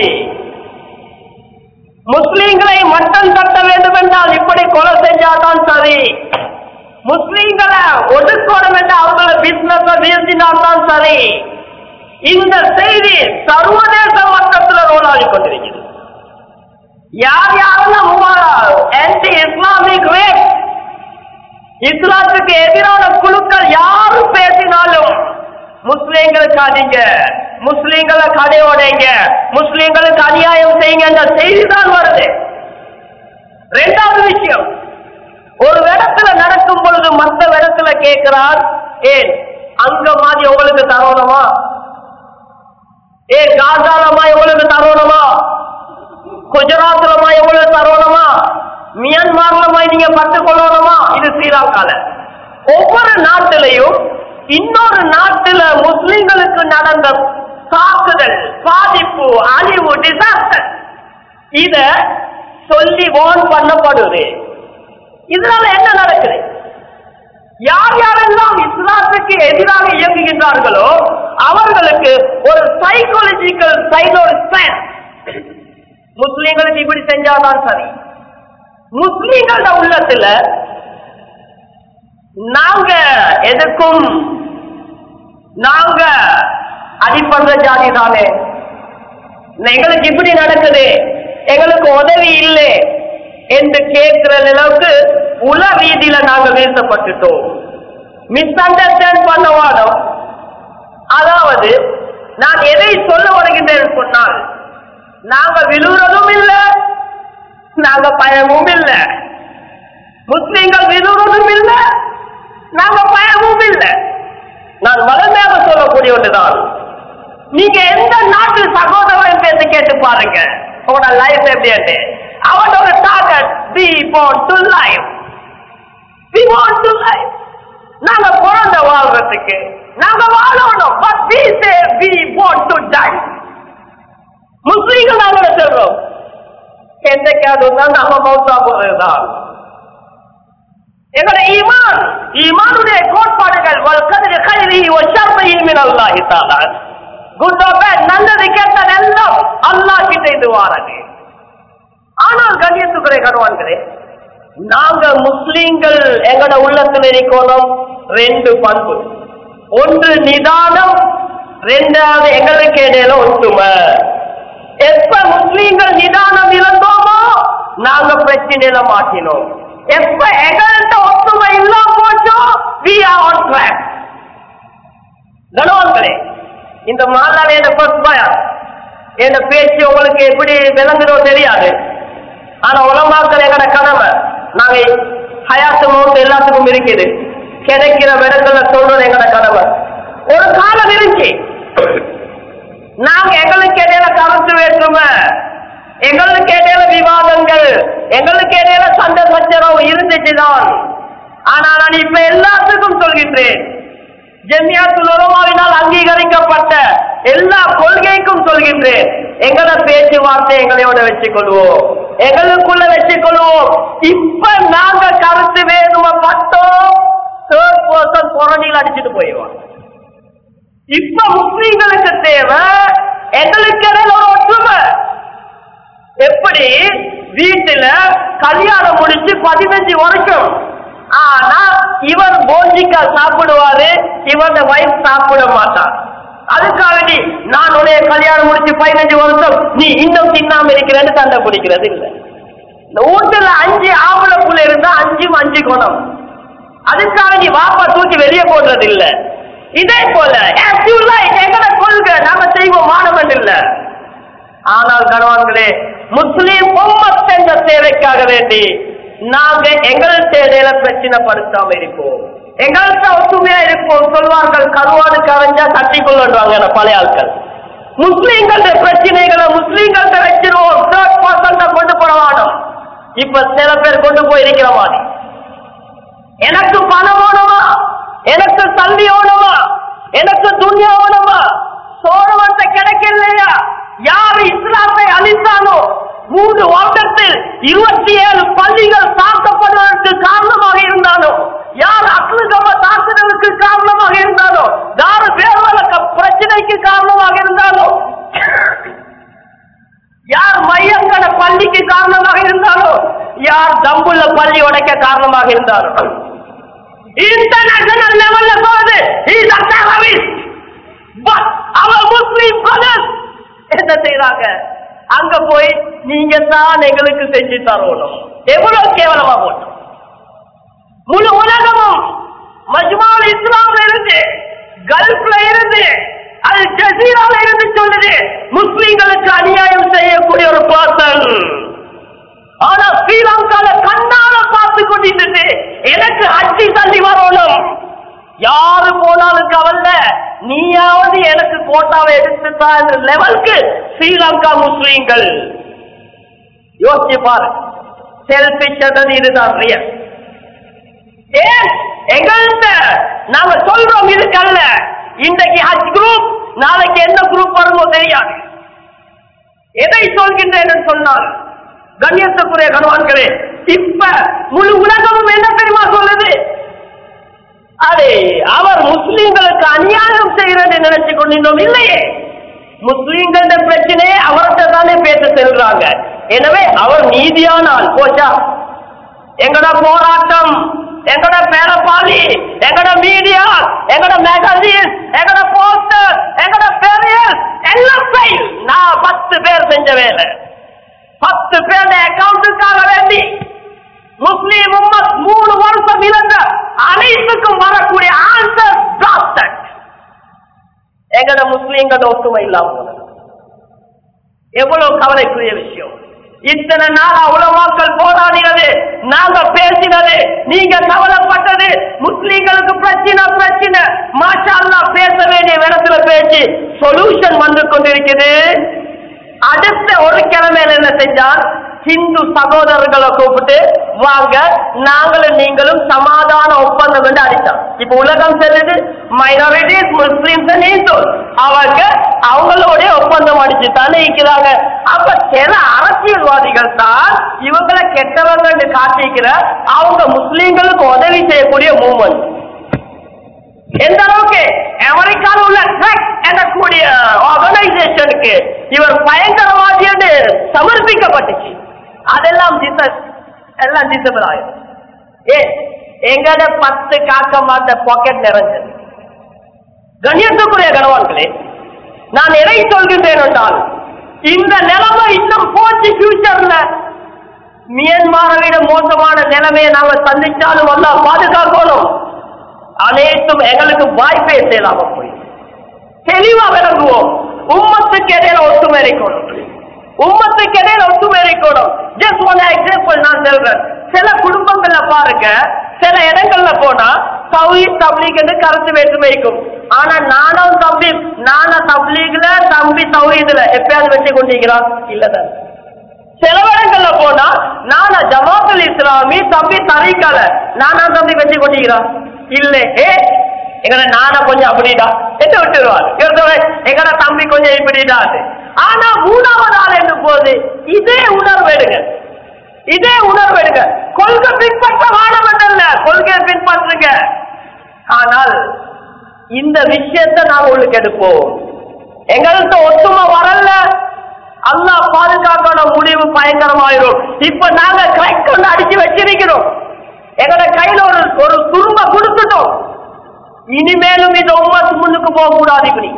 முஸ்லீம்களை மட்டம் தட்ட வேண்டும் என்றால் இப்படி கொலை செஞ்சாதான் சரி முஸ்லீம்களை ஒடுக்கணும் என்று அவங்கள பிசினஸ் வீழ்த்தினால்தான் சரி இந்த செய்தி சர்வதேச மட்டத்தில் ரோலாகி கொண்டிருக்கிறது யார் யாரெல்லாம் ஆன்டி இஸ்லாமிக் ரேப் இஸ்லாத்துக்கு எதிரான குழுக்கள் யாரு பேசினாலும் முஸ்லீம்களுக்கு அடிங்க முஸ்லீம்களை கடையோடைங்க முஸ்லீம்களுக்கு அநியாயம் செய்யுங்க என்ற செய்தி தான் வருது ரெண்டாவது விஷயம் ஒரு இடத்துல நடக்கும் பொழுது மற்ற இடத்துல கேட்கிறார் ஏன் அங்க மாதிரி உங்களுக்கு தரணுமா ஏன் காசாலமா உங்களுக்கு தரணுமா குஜராத்லமா எவ்வளவு தரணுமா மியான்மர்லமா நீங்க பட்டுக்கொள்ளணுமா இது ஸ்ரீலங்கால ஒவ்வொரு நாட்டிலையும் இன்னொரு நாட்டில முஸ்லிம்களுக்கு நடந்த தாக்குதல் பாதிப்பு அழிவு டிசாஸ்டர் இத சொல்லி வார்ன் பண்ணப்படுது இதனால என்ன நடக்குது யார் யாரெல்லாம் இஸ்லாத்துக்கு எதிராக இயங்குகின்றார்களோ அவர்களுக்கு ஒரு சைக்காலஜிக்கல் சைடோட முஸ்லீம்களுக்கு இப்படி செஞ்சாதான் சரி முஸ்லீம்கள உள்ளத்துல நாங்க எதுக்கும் நாங்க அடிப்படுற ஜாதி தானே எங்களுக்கு இப்படி நடக்குது எங்களுக்கு உதவி இல்லை என்று கேட்கிற அளவுக்கு உல ரீதியில நாங்க வீழ்த்தப்பட்டுட்டோம் மிஸ் அண்டர்ஸ்டாண்ட் பண்ண வாதம் அதாவது நான் எதை சொல்ல வருகின்றேன் சொன்னால் நாங்க விழுறதும் இல்ல நாங்க பயமும் இல்ல முஸ்லீம்கள் விழுறதும் இல்ல நாங்க பயமும் இல்ல நான் வளமையாக சொல்லக்கூடிய ஒன்றுதான் நீங்க எந்த நாட்டு சகோதரன் பேசி கேட்டு பாருங்க உங்களோட லைஃப் எப்படி அவனோட target we want to life we want to life நாங்க குழந்தை வாழ்றதுக்கு நாங்க வாழணும் but we say we want to die முஸ்லீம்கள் நாங்க சொல்றோம் என்றைக்காவது தான் நம்ம மௌத்தா போறதுதான் எங்களுடைய ஈமான் ஈமானுடைய கோட்பாடுகள் வல்கதிரி கைரி ஒஷர்மையி மின் அல்லாஹி தஆலா குட் ஆர் பேட் நல்லது கெட்டது எல்லாம் அல்லாஹ் கிட்ட இது வாரது ஆனால் கண்ணியத்துக்குறை கருவான்களே நாங்க முஸ்லீம்கள் எங்கட உள்ளத்தில் இருக்கணும் ரெண்டு பண்பு ஒன்று நிதானம் ரெண்டாவது எங்களுக்கு இடையில ஒற்றுமை எப்ப முஸ்லீம்கள் நிதானம் இழந்தோமோ நாங்க பிரச்சனையில மாட்டினோம் எப்ப எங்கள்கிட்ட ஒற்றுமை இல்லாம போச்சோ வி ஆர் ஆன் ட்ராக் கணவன்களே இந்த மாநாடு என்ன ஃபர்ஸ்ட் பயம் என் பேச்சு உங்களுக்கு எப்படி விளங்குதோ தெரியாது ஆனா உலமாக்கள் எங்கட கடமை நாங்க ஹயாத்து மௌத்து எல்லாத்துக்கும் இருக்குது கிடைக்கிற விடத்துல சொல்றது எங்கட கடமை ஒரு காலம் இருந்துச்சு நாங்க எங்களுக்கு இடையில கருத்து வேற்றுமை எங்களுக்கு இடையில விவாதங்கள் எங்களுக்கு இடையில சண்டை சச்சரவு இருந்துச்சுதான் ஆனா நான் இப்ப எல்லாத்துக்கும் சொல்கின்றேன் ஜெமியாத்துல் உலமாவினால் அங்கீகரிக்கப்பட்ட எல்லா கொள்கைக்கும் சொல்கின்றேன் எங்கள பேச்சுவார்த்தை எங்களோட வச்சுக் கொள்வோம் எங்களுக்குள்ள வச்சுக் கொள்வோம் இப்ப நாங்க கருத்து வேணும பட்டோம் தேர்ட் பர்சன் புறணியில் அடிச்சுட்டு போயிடுவாங்க இப்ப முஸ்லீம்களுக்கு தேவை எங்களுக்கு இடையில ஒரு ஒற்றுமை எப்படி வீட்டுல கல்யாணம் முடிச்சு பதினஞ்சு வருஷம் ஆனா இவர் போஞ்சிக்கா சாப்பிடுவாரு இவன் வைஃப் சாப்பிட மாட்டான் அதுக்காக நீ நான் உடைய கல்யாணம் முடிச்சு பதினஞ்சு வருஷம் நீ இன்னும் தின்னாம இருக்கிறேன்னு சண்டை பிடிக்கிறது இல்ல இந்த வீட்டுல அஞ்சு ஆம்பளை புள்ள இருந்தா அஞ்சும் அஞ்சு குணம் அதுக்காக நீ வாப்பா தூக்கி வெளியே போடுறது இல்ல இதே போல as you like, எங்கட கொள்கை நாம செய்வோம் மாணவன் இல்ல ஆனால் கணவான்களே முஸ்லீம் உம்மத் என்ற சேவைக்காக வேண்டி நாங்க எங்கள் சேவையில பிரச்சனைப்படுத்தாம இருப்போம் எங்கள்கிட்ட ஒத்துமையா இருப்போம் சொல்வார்கள் கருவாடு கரைஞ்சா கட்டி கொள்ளுவாங்க பழைய ஆட்கள் முஸ்லீம்கள பிரச்சனைகளை முஸ்லீம்கள்ட்ட வச்சிருவோம் தேர்ட் பர்சன்ட கொண்டு போட வேணும் இப்ப சில பேர் கொண்டு போயிருக்கிற மாதிரி எனக்கு பணம் வேணுமா எனக்கு தள்ளி வேணுமா எனக்கு துணியா வேணுமா சோழவந்த கிடைக்கலையா யார் இஸ்லாமை அழித்தானோ மூன்று வருடத்தில் இருபத்தி ஏழு பள்ளிகள் தாக்கப்படுவதற்கு காரணமாக இருந்தானோ யார் அக்லுகம தாக்குதலுக்கு காரணமாக இருந்தானோ யார் வேர்வலக்க பிரச்சனைக்கு காரணமாக இருந்தானோ யார் மையங்கட பள்ளிக்கு காரணமாக இருந்தாலோ யார் தம்புள்ள பள்ளி உடைக்க காரணமாக இருந்தாலோ இன்டர்நேஷனல் லெவல்ல போகுது இஸ் அ டெரரிஸ்ட் பட் அவர் முஸ்லீம் பிரதர்ஸ் என்ன செய்யறாங்க அங்க போய் நீங்க தான் எங்களுக்கு செஞ்சு தரணும் எவ்வளவு கேவலமா போட்டோம் முழு உலகமும் மஜ்மால் இஸ்லாம்ல இருந்து கல்ஃப்ல இருந்து அல் ஜசீரால இருந்து சொல்லுது முஸ்லிம்களுக்கு அநியாயம் செய்யக்கூடிய ஒரு பர்சன் ஆனா ஸ்ரீலங்கால கண்ணால பார்த்து கொண்டிருந்தது எனக்கு அச்சி தள்ளி வரணும் யாரு போனாலும் கவல்ல நீயாவது எனக்கு கோட்டாவை எடுத்துட்டா என்ற லெவலுக்கு ஸ்ரீலங்கா முஸ்லீம்கள் யோசிச்சு பாரு செல்பிஷது இதுதான் ரியல் ஏன் எங்கள்கிட்ட நாங்க சொல்றோம் இதுக்கல்ல இன்றைக்கு ஹஜ் குரூப் நாளைக்கு என்ன குரூப் வருமோ தெரியாது எதை சொல்கின்றேன் என்று சொன்னால் கண்ணியத்துக்குரிய கணவான்களே இப்ப முழு உலகமும் என்ன தெரியுமா சொல்லுது அதே அவர் முஸ்லீம்களுக்கு அநியாயம் செய்யறது நினைச்சு கொண்டிருந்தோம் இல்லையே முஸ்லீம்கள பிரச்சனையே அவர்கிட்ட தானே பேச செல்றாங்க எனவே அவர் நீதியான ஆள் போச்சா எங்கட போராட்டம் எங்கட பேரப்பாளி எங்கட மீடியா எங்கட மேகசின் எங்கட போஸ்டர் எங்கட பெரியர் எல்லாம் ஃபெயில் நான் பத்து பேர் செஞ்ச வேலை பத்து பேர் அக்கௌண்ட்டுக்காக வேண்டி முஸ்லீம் உம்மத் மூணு வருஷம் இழந்த அனைத்துக்கும் வரக்கூடிய ஆன்சர் டாக்டர் எங்கட முஸ்லீம்கள் ஒத்துமை இல்லாம போனது. எவ்வளவு கவலைக்குரிய விஷயம் இத்தனை நாள் உலமாக்கள் போராடினது நாங்க பேசினது நீங்க கவலைப்பட்டது முஸ்லீம்களுக்கு பிரச்சனை பிரச்சனை மாஷா அல்லாஹ் பேச வேண்டிய இடத்துல பேச்சு சொல்யூஷன் வந்து கொண்டிருக்குது அடுத்த ஒரு கிழமையில என்ன செஞ்சார் ஹிந்து சகோதரர்களை கூப்பிட்டு வாங்க நாங்களும் நீங்களும் சமாதான ஒப்பந்தம் என்று அடித்தோம் இப்ப உலகம் செல்லுது மைனாரிட்டிஸ் முஸ்லிம்ஸ் ஹிந்து அவங்க அவங்களோட ஒப்பந்தம் அடிச்சு தானே இருக்கிறாங்க அப்ப சில அரசியல்வாதிகள் தான் இவங்களை கெட்டவங்க காட்டிக்கிற அவங்க முஸ்லீம்களுக்கு உதவி செய்யக்கூடிய மூமெண்ட் எந்த அளவுக்கு அமெரிக்காவில் உள்ள ட்ரக் எனக்கூடிய ஆர்கனைசேஷனுக்கு இவர் பயங்கரவாதி என்று சமர்ப்பிக்கப்பட்டுச்சு அதெல்லாம் டிசஸ் எல்லாம் டிசபிள் ஆயிடும் ஏ எங்கட பத்து காக்க மாட்ட பாக்கெட் நிறைஞ்சது கண்ணியத்துக்குரிய கணவான்களே நான் எதை சொல்கின்றேன் என்றால் இந்த நிலைமை இன்னும் போச்சு ஃபியூச்சர்ல மியன்மாரை விட மோசமான நிலைமையை நாம சந்திச்சாலும் அல்ல பாதுகாக்கணும் அனைத்தும் எங்களுக்கு வாய்ப்பே செய்யலாம போய் தெளிவா விளங்குவோம் உம்மத்துக்கு இடையில ஒத்துமை இருக்கணும் உம்மத்துக்கு இடையில ஒத்துமை இருக்கணும் ஜஸ்ட் ஒன் எக்ஸாம்பிள் நான் சொல்றேன் சில குடும்பங்கள்ல பாருங்க சில இடங்கள்ல போனா தவி தப்லீக்னு கருத்து வேற்றுமை இருக்கும் ஆனா நானும் தம்பி நானா தப்லீக்ல தம்பி தௌஹீதுல எப்பயாவது வச்சு கொண்டிருக்கிறான் இல்லதான் சில இடங்கள்ல போனா நானா ஜமாத்துல் இஸ்லாமி தம்பி தரீக்கால நானா தம்பி வச்சு கொண்டிருக்கிறான் இல்ல ஏ எங்கட நானா கொஞ்சம் அப்படிடா என்ன விட்டுருவார் இவர்தான் எங்கட தம்பி கொஞ்சம் இப்படிடா ஆனா மூணாவது ஆள் என்ன போது இதே உணர்வு எடுங்க இதே உணர்வு எடுங்க கொள்கை பின்பற்ற வாழவண்டல்ல கொள்கையை பின்பற்றுங்க ஆனால் இந்த விஷயத்தை நாம் உங்களுக்கு எடுப்போம் எங்கள்கிட்ட ஒத்துமை வரல அல்லாஹ் பாதுகாக்கணும் முடிவு பயங்கரமாயிரும் இப்ப நாங்க கிரைக் கொண்டு அடிச்சு வச்சிருக்கிறோம் எங்களோட கையில ஒரு ஒரு துரும்ப கொடுத்துட்டோம் இனிமேலும் இந்த உம்மத்து முன்னுக்கு போக கூடாது இப்படி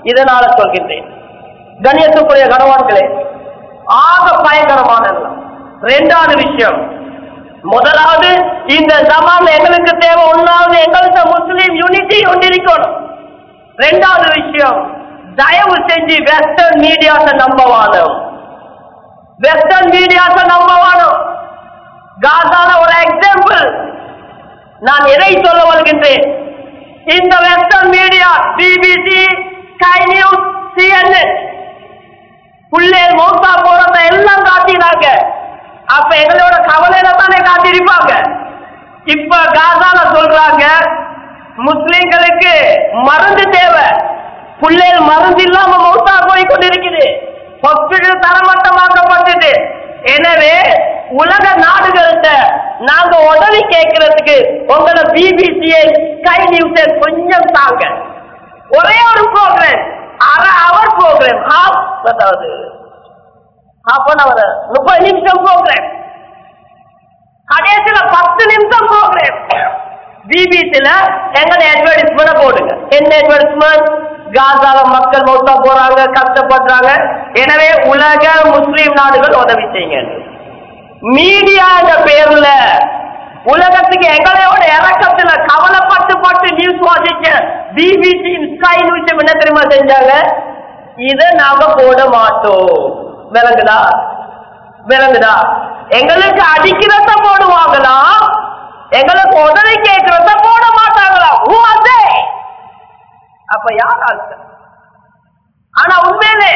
இதனால சொல்கின்றேன் கண்ணியத்துக்குரிய கணவான்களே ஆக பயங்கரமான ரெண்டாவது விஷயம் முதலாவது இந்த ஜமான் எங்களுக்கு தேவை ஒன்றாவது எங்களுக்கு முஸ்லீம் யூனிட்டி ஒன்றிருக்கணும் ரெண்டாவது விஷயம் தயவு செஞ்சு வெஸ்டர்ன் மீடியாஸ நம்பவானும் வெஸ்டர்ன் மீடியாஸ நம்பவானும் காசான ஒரு எக்ஸாம்பிள் நான் எதை சொல்ல வருகின்றேன் இந்த western media BBC Sky News CNN புள்ளே மௌசா போறத எல்லாம் காட்டினாங்க அப்ப எங்களோட கவலையில தானே காட்டியிருப்பாங்க இப்ப காசால சொல்றாங்க முஸ்லிம்களுக்கு மருந்து தேவை புள்ளைகள் மருந்து இல்லாம மௌத்தா போய் கொண்டிருக்குது ஹாஸ்பிட்டல் தரமட்டமாக்கப்பட்டது எனவே உலக நாடுகள்கிட்ட நாங்க உதவி கேட்கறதுக்கு உங்களை பிபிசியை ஸ்கை நியூஸை கொஞ்சம் தாங்க ஒரே ஒரு ப்ரோக்ராம் அரை அவர் ப்ரோக்ராம் ஹாஃப் அதாவது ஹாஃப் அன் அவர் முப்பது நிமிஷம் ப்ரோக்ராம் கடைசியில பத்து நிமிஷம் ப்ரோக்ராம் பிபிசில எங்களை அட்வர்டைஸ்மெண்ட் போடுங்க என்ன அட்வர்டைஸ்மெண்ட் காசால மக்கள் மௌத்தா போறாங்க கஷ்டப்படுறாங்க எனவே உலக முஸ்லீம் நாடுகள் உதவி செய்யுங்க மீடியா என்ற பேர்ல உலகத்துக்கு எங்களையோட இறக்கத்துல கவலைப்பட்டு பட்டு நியூஸ் வாசிக்க பிபிசி ஸ்கை நியூஸ் என்ன தெரியுமா செஞ்சாங்க இத நாங்க போட மாட்டோம் விளங்குதா விளங்குதா எங்களுக்கு அடிக்கிறத போடுவாங்களா எங்களுக்கு உதவி கேட்கறத போட மாட்டாங்களா Who are they? அப்ப யார் ஆட்கள் ஆனா உண்மையிலே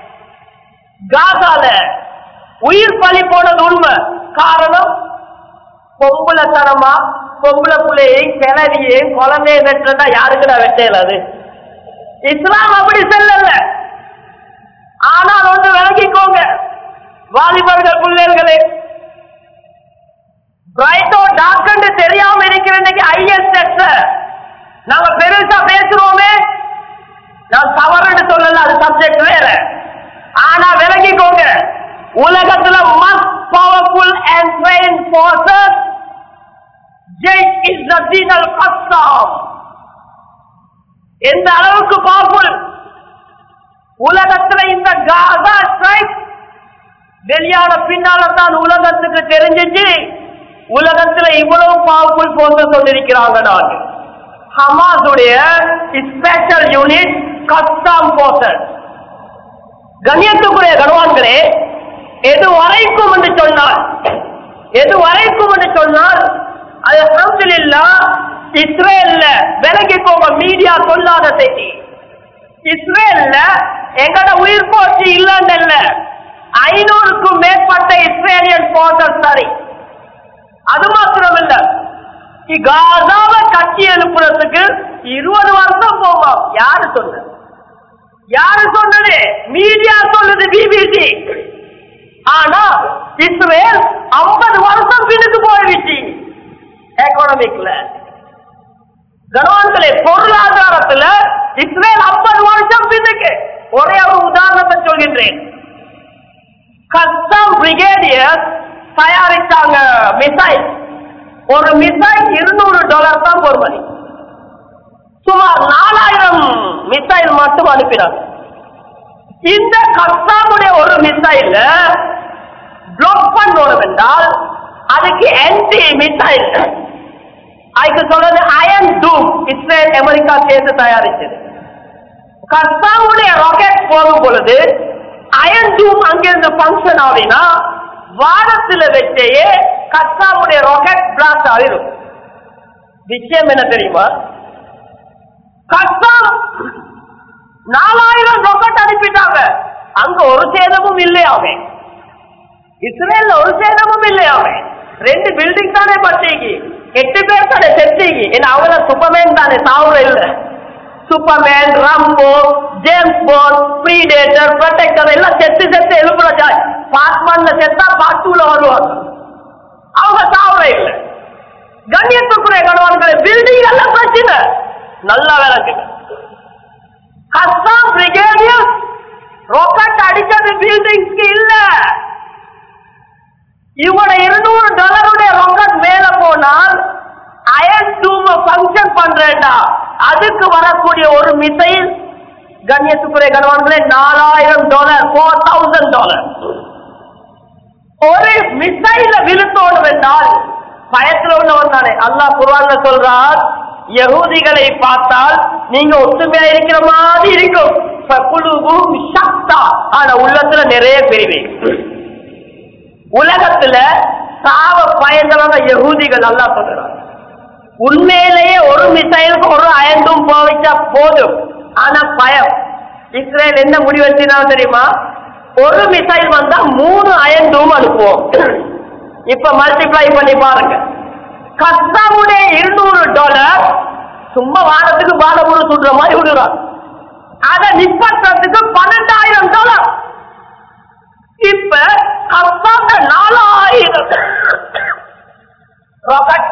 காசால உயிர் பலி போனது உண்மை காரணம் பொம்பளை தரமா பொம்பளை பிள்ளையையும் கிளவியையும் குழந்தைய வெட்டுறதா யாருக்குடா வெட்டையில அது இஸ்லாம் அப்படி செல்லல ஆனால் ஒன்று விளங்கிக்கோங்க வாலிபர்கள் பிள்ளைகளே பிரைட்டோ டாக்டர் தெரியாம இருக்கிற இன்னைக்கு ஐஎஸ்எஸ் நாங்க பெருசா பேசுறோமே நான் தவறுன்னு சொல்லல அது சப்ஜெக்ட் வேற ஆனா விளங்கிக்கோங்க உலகத்துல must powerful and train forces ஜெய் இஸ் நதீனல் கஸ்தாம் எந்த அளவுக்கு பவர்ஃபுல் உலகத்துல இந்த காசா ஸ்ட்ரைக் வெளியான பின்னால தான் உலகத்துக்கு தெரிஞ்சிச்சு உலகத்துல இவ்வளவு பவர்ஃபுல் போர்ஸஸ் சொல்லிருக்கிறாங்க நான் ஹமாஸுடைய ஸ்பெஷல் யூனிட் கஸ்டாம் போர்சஸ் கண்ணியத்துக்குரிய கணவான்களே எது வரைக்கும் என்று சொன்னால் எது வரைக்கும் என்று சொன்னால் அது அல்ஹம்துலில்லா இஸ்ரேல்ல விலகிக்கோங்க மீடியா சொல்லாத செய்தி இஸ்ரேல்ல எங்கட உயிர் போச்சு இல்லன்னு இல்ல ஐநூறுக்கும் மேற்பட்ட இஸ்ரேலியன் போர்சஸ் சரி அது மாத்திரம் இல்ல காசாவை கட்டி அனுப்புறதுக்கு இருபது வருஷம் போவோம் யாரு சொன்னது யாரு சொன்னது மீடியா சொல்லுது பிபிசி ஆனா இஸ்ரேல் ஐம்பது வருஷம் பின்னுக்கு போயிடுச்சு எக்கனாமிக்ல கனவான்களே பொருளாதாரத்துல இஸ்ரேல் ஐம்பது வருஷம் பின்னுக்கு ஒரே ஒரு உதாரணத்தை சொல்கின்றேன் கஸ்டம் பிரிகேடியர் தயாரிச்சாங்க மிசைல் ஒரு மிசைல் இருநூறு டாலர் தான் பொறுமதி சுமார் நாலாயிரம் மிசைல் மட்டும் அனுப்பினாங்க இந்த கஸ்தாமுடைய ஒரு மிசைல் பிளாக் பண்ணணும் என்றால் அதுக்கு என்டி மிசைல் அதுக்கு சொல்றது அயன் டூம் இஸ்ரேல் அமெரிக்கா சேர்ந்து தயாரிச்சது கஸ்தாமுடைய ராக்கெட் போகும் பொழுது அயன் டூம் அங்கிருந்து பங்கன் ஆகினா வானத்துல வச்சேயே கஸ்தாமுடைய ராக்கெட் பிளாஸ்ட் ஆகிடும் விஷயம் என்ன தெரியுமா கஸ்தாம் நாலாயிரம் ராக்கெட் அனுப்பிட்டாங்க அங்க ஒரு சேதமும் இல்லையாமே இஸ்ரேல்ல ஒரு சேதமும் இல்லையாமே ரெண்டு பில்டிங் தானே பச்சைக்கு எட்டு பேர் தானே செத்தீங்க ஏன்னா அவங்கள சூப்பர்மேன் தானே சாவுற இல்ல Superman Rambo James Bond Predator protector எல்லாம் செத்து செத்து எழுப்புற ஜாய் பார்ட் ஒன்ல செத்தா பார்ட் டூல வருவாங்க அவங்க சாவுற இல்ல கண்ணியத்துக்குரிய கணவன்களை பில்டிங் எல்லாம் பிரச்சனை நல்லா விளங்குங்க கஸ்டாம் பிரிகேடியர் ராக்கெட் அடிச்சது பில்டிங்ஸ்க்கு இல்ல இவட இருநூறு டாலருடைய ராக்கெட் மேல போனால் அயன் டூம பங்கன் பண்றேன்டா அதுக்கு வரக்கூடிய ஒரு மிசைல் கண்ணியத்துக்குரிய கணவான்களே நாலாயிரம் டாலர் ஃபோர் தௌசண்ட் டாலர் ஒரு மிசைல விழுத்தோடும் என்றால் பயத்துல உள்ளவன் தானே அல்லாஹ் குர்ஆன்ல சொல்றார் யகூதிகளை பார்த்தால் நீங்க ஒற்றுமையா இருக்கிற மாதிரி இருக்கும் ஃபகுலுஹும் ஷத்தா. ஆனா உள்ளத்துல நிறைய பிரிவு உலகத்துல சாவ பயந்தவங்க யகூதிகள் நல்லா சொல்றாங்க உண்மையிலேயே ஒரு மிசைலுக்கு ஒரு அயந்தும் போவிச்சா போதும் ஆனா பயம் இஸ்ரேல் என்ன முடிவெடுத்தினாலும் தெரியுமா ஒரு மிசைல் வந்தா மூணு அயந்தும் அனுப்புவோம் இப்ப மல்டிப்ளை பண்ணி பாருங்க கஸ்தாவுடைய இருநூறு டாலர் சும்மா வாரத்துக்கு பாலபுரம் சுடுற மாதிரி விடுறான் அதை நிப்பற்றதுக்கு பன்னெண்டாயிரம் டாலர் இப்ப கஸ்தாந்த நாலாயிரம் ராக்கெட்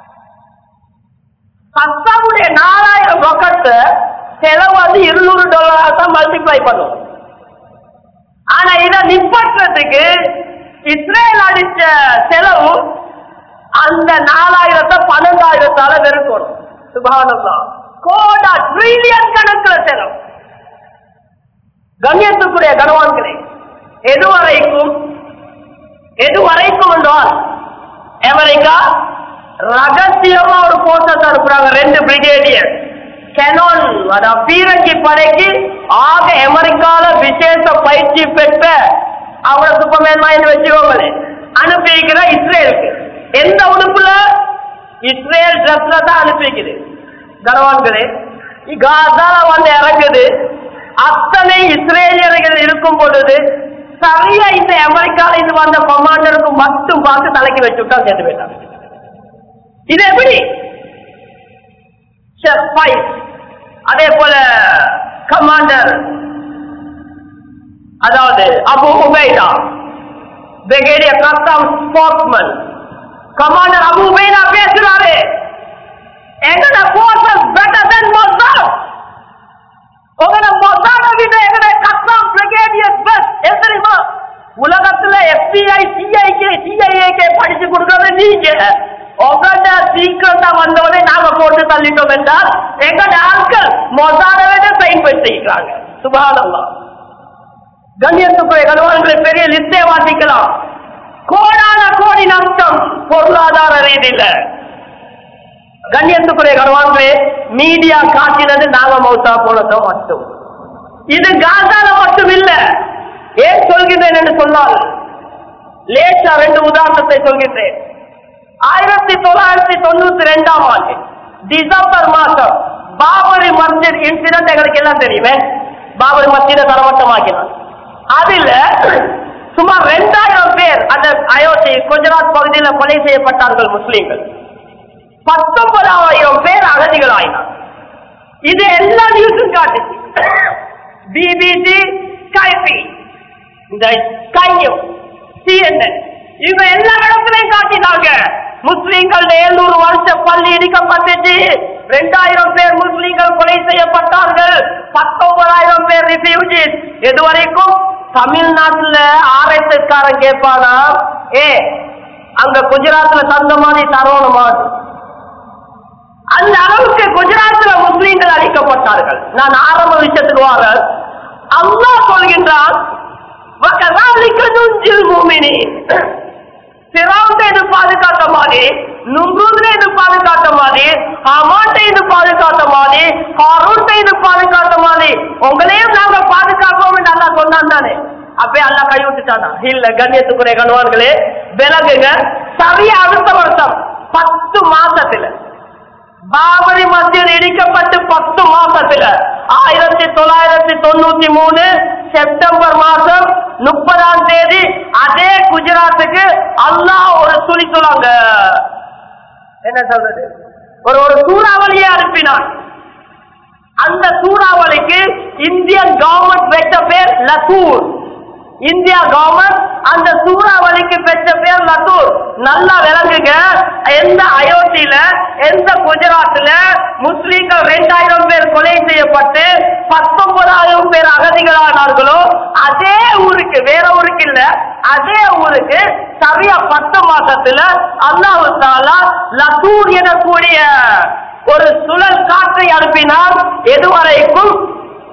கஸ்தாவுடைய நாலாயிரம் ராக்கெட் செலவு வந்து இருநூறு டாலராக தான் மல்டிப்ளை பண்ணும் ஆனா இத நிப்பற்றதுக்கு இஸ்ரேல் அடிச்ச செலவு அந்த நாலாயிரத்தை பன்னெண்டாயிரத்தால வெறுக்கணும் சுபானந்தம் கோடா ட்ரில்லியன் கணக்கில் செலவு கண்ணியத்துக்குரிய கனவான்களே எதுவரைக்கும் எதுவரைக்கும் என்றால் அமெரிக்கா ரகசியமா ஒரு போர்ட்டத்தை அனுப்புறாங்க ரெண்டு பிரிகேடியர் கெனான் அதாவது பீரங்கி படைக்கு ஆக அமெரிக்கால விசேஷ பயிற்சி பெற்ற அவரை சூப்பர்மேன் மைண்ட் வச்சுக்கோங்களே அனுப்பி வைக்கிற இஸ்ரேலுக்கு எந்த உடுப்புல இஸ்ரேல் ட்ரெஸ்ல தான் அனுப்பி வைக்குது கனவான்களே காசால வந்து இறங்குது அத்தனை இஸ்ரேலியர்கள் இருக்கும் பொழுது சரியா இந்த அமெரிக்கால இது வந்த கமாண்டருக்கு மட்டும் பார்த்து தலைக்கு வச்சுட்டா சேர்த்து போயிட்டாங்க இது எப்படி ஸ்பை அதே போல கமாண்டர் அதாவது Abu Ubaida brigadier Qassam spokesman commander Abu Ubaida பேசுறாரு எங்கட போர்சஸ் பெட்டர் தென் மொசாட் உங்களோட மொசாட விட எங்கட கஸ்டம் பிரிகேடியர் பெஸ்ட் எது தெரியுமா உலகத்துல எஃபிஐ சிஐகே சிஐஏகே படிச்சு கொடுக்கறது நீங்க உங்களோட சீக்கிரட்டா வந்தவனே நாங்க போட்டு தள்ளிட்டோம் என்றால் எங்கட ஆட்கள் மொசாட விட சைன் பண்ணிக்கிறாங்க சுபானல்லா கண்ணியத்துக்குரிய கணவன்களை பெரிய லிஸ்டே வாசிக்கலாம் கோடான கோடி நஷ்டம் பொருளாதார ரீதியில கண்ணியத்துக்குரிய கணவான்களே மீடியா காட்டினது நாங்க மௌத்தா போனதோ மட்டும் இது காசால மட்டும் இல்ல ஏன் சொல்கின்றேன் என்று சொன்னால் லேசா ரெண்டு உதாரணத்தை சொல்கின்றேன் ஆயிரத்தி தொள்ளாயிரத்தி தொண்ணூத்தி ரெண்டாம் ஆண்டு டிசம்பர் மாசம் பாபரி மஸ்ஜித் இன்சிடென்ட் எங்களுக்கு எல்லாம் தெரியுமே பாபரி மஸ்ஜிதை தரமட்டமாக்கினார் அதுல சுமார் ரெண்டாயிரம் பேர் அந்த அயோத்தி குஜராத் பகுதியில் கொலை செய்யப்பட்டார்கள் முஸ்லீம்கள் பத்தொன்பதாயிரம் பேர் அகதிகள் ஆயினார் இது எல்லா நியூஸும் காட்டுச்சு பிபிசி ஸ்கைபி இந்த ஸ்கையும் சிஎன்என் இவங்க எல்லா இடத்துலயும் காட்டினாங்க முஸ்லீம்கள் எழுநூறு வருஷம் பள்ளி இடிக்கப்பட்டுச்சு ரெண்டாயிரம் பேர் முஸ்லீம்கள் கொலை செய்யப்பட்டார்கள் பத்தொன்பதாயிரம் பேர் ரிஃப்யூஜிஸ் இதுவரைக்கும் தமிழ்நாட்டுல ஆர்எஸ்எஸ் காரன் கேட்பானா ஏ அங்க குஜராத்ல தந்த மாதிரி தரணுமா அந்த அளவுக்கு குஜராத்ல முஸ்லீம்கள் அழிக்கப்பட்டார்கள் நான் ஆரம்ப விஷயத்துக்கு வாங்க அல்லாஹ் சொல்கின்றான் وَكَذَلِكَ نُنْجِي الْمُؤْمِنِينَ பிறவுண்ட இது பாதுகாத்த மாதிரி நுங்குல இது பாதுகாத்த மாதிரி அமாண்ட இது பாதுகாத்த மாதிரி ஹாரூட்ட இது பாதுகாத்த மாதிரி உங்களையும் நாங்க பாதுகாப்போம் என்று அல்லா சொன்னான் தானே அப்பே அல்லா கை விட்டுட்டானா இல்ல கண்ணியத்துக்குரிய கணவான்களே விலகுங்க சரியா அடுத்த வருஷம் பத்து மாசத்துல பாபரி மஸ்ஜித் இடிக்கப்பட்டு பத்து மாசத்துல ஆயிரத்தி தொள்ளாயிரத்தி தொண்ணூத்தி மூணு செப்டம்பர் மாசம் முப்பதாம் தேதி அதே குஜராத்துக்கு அல்லாஹ் ஒரு துளி சொல்லாங்க என்ன சொல்றது ஒரு ஒரு சூறாவளியை அனுப்பினான் அந்த சூறாவளிக்கு இந்தியன் கவர்மெண்ட் பெற்ற பேர் லத்தூர் இந்தியா கவர்மெண்ட் அந்த சூறாவளிக்கு பெற்ற பேர் லத்தூர் நல்லா விளங்குங்க எந்த அயோத்தியில எந்த குஜராத்ல முஸ்லீம்கள் ரெண்டாயிரம் பேர் கொலை செய்யப்பட்டு பத்தொன்பதாயிரம் பேர் அகதிகளானார்களோ அதே ஊருக்கு வேற ஊருக்கு இல்ல அதே ஊருக்கு சரியா பத்து மாசத்துல அல்லாஹு தாலா லத்தூர் எனக்கூடிய ஒரு சுழல் காற்றை அனுப்பினால் எதுவரைக்கும்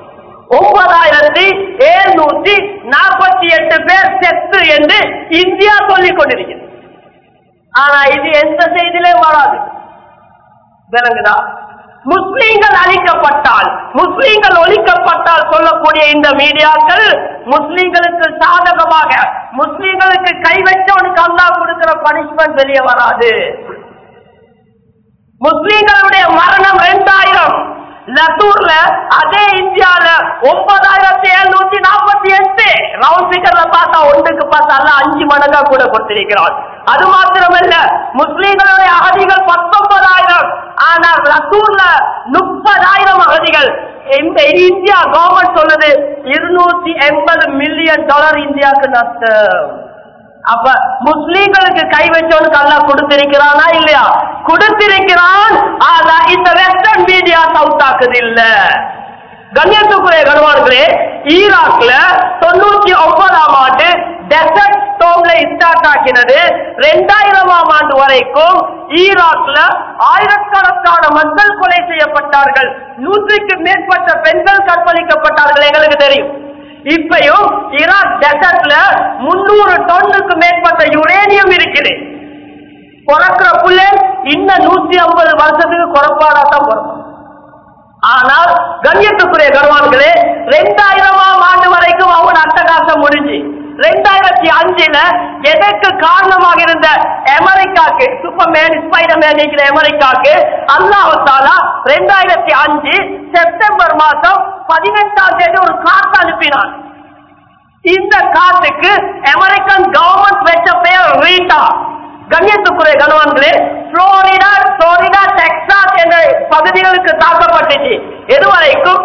ஒன்பதாயிரத்தி எழுநூத்தி நாற்பத்தி எட்டு பேர் செத்து என்று இந்தியா சொல்லிக் கொண்டிருக்கிறது ஆனா இது எந்த செய்தியிலே வராது விளங்குதா முஸ்லீம்கள் அழிக்கப்பட்டால் முஸ்லீம்கள் ஒழிக்கப்பட்டால் சொல்லக்கூடிய இந்த மீடியாக்கள் முஸ்லீம்களுக்கு சாதகமாக முஸ்லீம்களுக்கு கை வச்சவனுக்கு அல்லா கொடுக்கிற பனிஷ்மெண்ட் வெளியே வராது முஸ்லீம்களுடைய மரணம் ரெண்டாயிரம் லத்தூர்ல அதே இந்தியால ஒன்பதாயிரத்தி எழுநூத்தி நாற்பத்தி எட்டு ரவுண்ட் ஃபிகர்ல பார்த்தா ஒன்றுக்கு பார்த்தா அல்ல அஞ்சு மடங்கா கூட கொடுத்திருக்கிறான் அது மாத்திரமல்ல முஸ்லீம்களுடைய அகதிகள் பத்தொன்பதாயிரம் ஆனால் லத்தூர்ல முப்பதாயிரம் அகதிகள் இந்த இந்தியா கவர்மெண்ட் சொல்லுது இருநூத்தி எண்பது மில்லியன் டாலர் இந்தியாவுக்கு நஷ்டம் அப்ப முஸ்லீம்களுக்கு கை வச்சவனுக்கு அல்லா கொடுத்திருக்கிறானா இல்லையா கொடுத்திருக்கிறான் ஆனா இந்த வெஸ்டர்ன் மீடியா சவுத் ஆக்குது இல்ல கண்ணியத்துக்குரிய கணவான்களே ஈராக்ல தொண்ணூத்தி ஒன்பதாம் ஆண்டு டெசர்ட் ஸ்டோம்ல ஸ்டார்ட் ஆக்கினது ரெண்டாயிரமாம் ஆண்டு வரைக்கும் ஈராக்ல ஆயிரக்கணக்கான மக்கள் கொலை செய்யப்பட்டார்கள் நூற்றுக்கு மேற்பட்ட பெண்கள் கற்பழிக்கப்பட்டார்கள் எங்களுக்கு தெரியும் இப்பயும் ஈராக் டெசர்ட்ல முன்னூறு டன்னுக்கு மேற்பட்ட யுரேனியம் இருக்குது பிறக்கிற புள்ள இன்னும் நூத்தி ஐம்பது வருஷத்துக்கு குறைப்பாடா தான் பிறக்கும் ஆனால் கண்ணியத்துக்குரிய கருவான்களே ரெண்டாயிரமாம் ஆண்டு வரைக்கும் அவன் அட்டகாசம் முடிஞ்சு ரெண்டாயிரத்தி அஞ்சுல எதற்கு காரணமாக இருந்த அமெரிக்காக்கு சூப்பர்மேன் ஸ்பைடர்மேன் இருக்கிற அமெரிக்காக்கு அல்லாஹாலா ரெண்டாயிரத்தி அஞ்சு செப்டம்பர் மாதம் பதினெட்டாம் தேதி ஒரு காத்து அனுப்பினான் இந்த காத்துக்கு அமெரிக்கன் கவர்மெண்ட் வச்ச பெயர் ரீட்டா கண்ணியத்துக்குரிய கணவன்களே புளோரிடா புளோரிடா டெக்சாஸ் என்ற பகுதிகளுக்கு தாக்கப்பட்டுச்சு எதுவரைக்கும்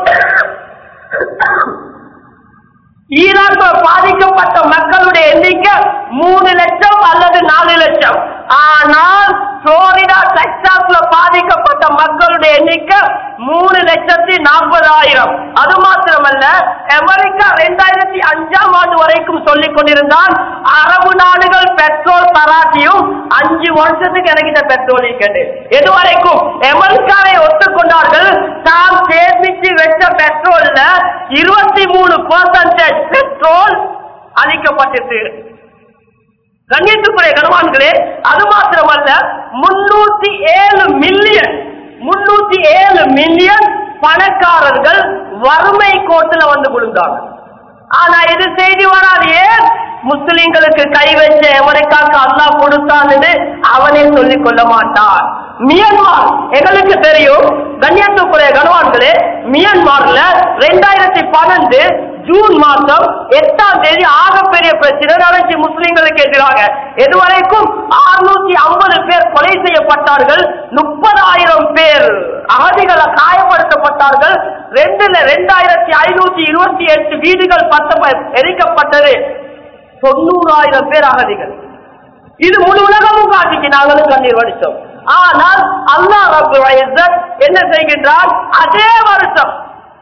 ஈரான்ல பாதிக்கப்பட்ட மக்களுடைய எண்ணிக்கை மூணு லட்சம் அல்லது நாலு லட்சம் ஆனால் புளோரிடா டெக்சாஸ்ல பாதிக்கப்பட்ட மக்களுடைய எண்ணிக்கை மூணு லட்சத்தி நாற்பதாயிரம் அது மாத்திரமல்ல அமெரிக்கா ரெண்டாயிரத்தி அஞ்சாம் ஆண்டு வரைக்கும் சொல்லிக் கொண்டிருந்தான் அரபு நாடுகள் பெட்ரோல் தராட்டியும் அஞ்சு வருஷத்துக்கு எனக்கு இந்த பெட்ரோல் இருக்கிறது எதுவரைக்கும் அமெரிக்காவை ஒத்துக்கொண்டார்கள் தாம் சேமிச்சு வச்ச பெட்ரோல்ல இருபத்தி மூணு பர்சன்டேஜ் பெட்ரோல் அளிக்கப்பட்டிருக்கு கண்ணியத்துக்குரிய கனவான்களே அது மாத்திரமல்ல முன்னூத்தி ஏழு மில்லியன் முன்னூத்தி ஏழு மில்லியன் பணக்காரர்கள் வறுமை கோட்டுல வந்து விழுந்தாங்க ஆனா இது செய்தி வராது ஏன் முஸ்லிம்களுக்கு கை வச்ச அமெரிக்காக்கு அல்லாஹ் கொடுத்தான்னு அவனே சொல்லிக் கொள்ள மாட்டான் மியன்மார் எங்களுக்கு தெரியும் கண்ணியத்துக்குரிய கனவான்களே மியன்மார்ல ரெண்டாயிரத்தி பன்னெண்டு ஜூன் மாதம் எட்டாம் தேதி ஆகப்பெரிய பிரச்சனை நடந்துச்சு முஸ்லிம்களுக்கு எதிராக இதுவரைக்கும் அறுநூத்தி ஐம்பது பேர் கொலை செய்யப்பட்டார்கள் முப்பதாயிரம் பேர் அகதிகளை காயப்படுத்தப்பட்டார்கள் ரெண்டுல ரெண்டாயிரத்தி ஐநூத்தி இருபத்தி எட்டு வீடுகள் பத்த எரிக்கப்பட்டது தொண்ணூறாயிரம் பேர் அகதிகள் இது முழு உலகமும் காட்டிக்கு நாங்களும் கண்ணீர் வடித்தோம் ஆனால் அல்லாஹ் ரப்பல் இஸ்ஸத் என்ன செய்கின்றார் அதே வருஷம்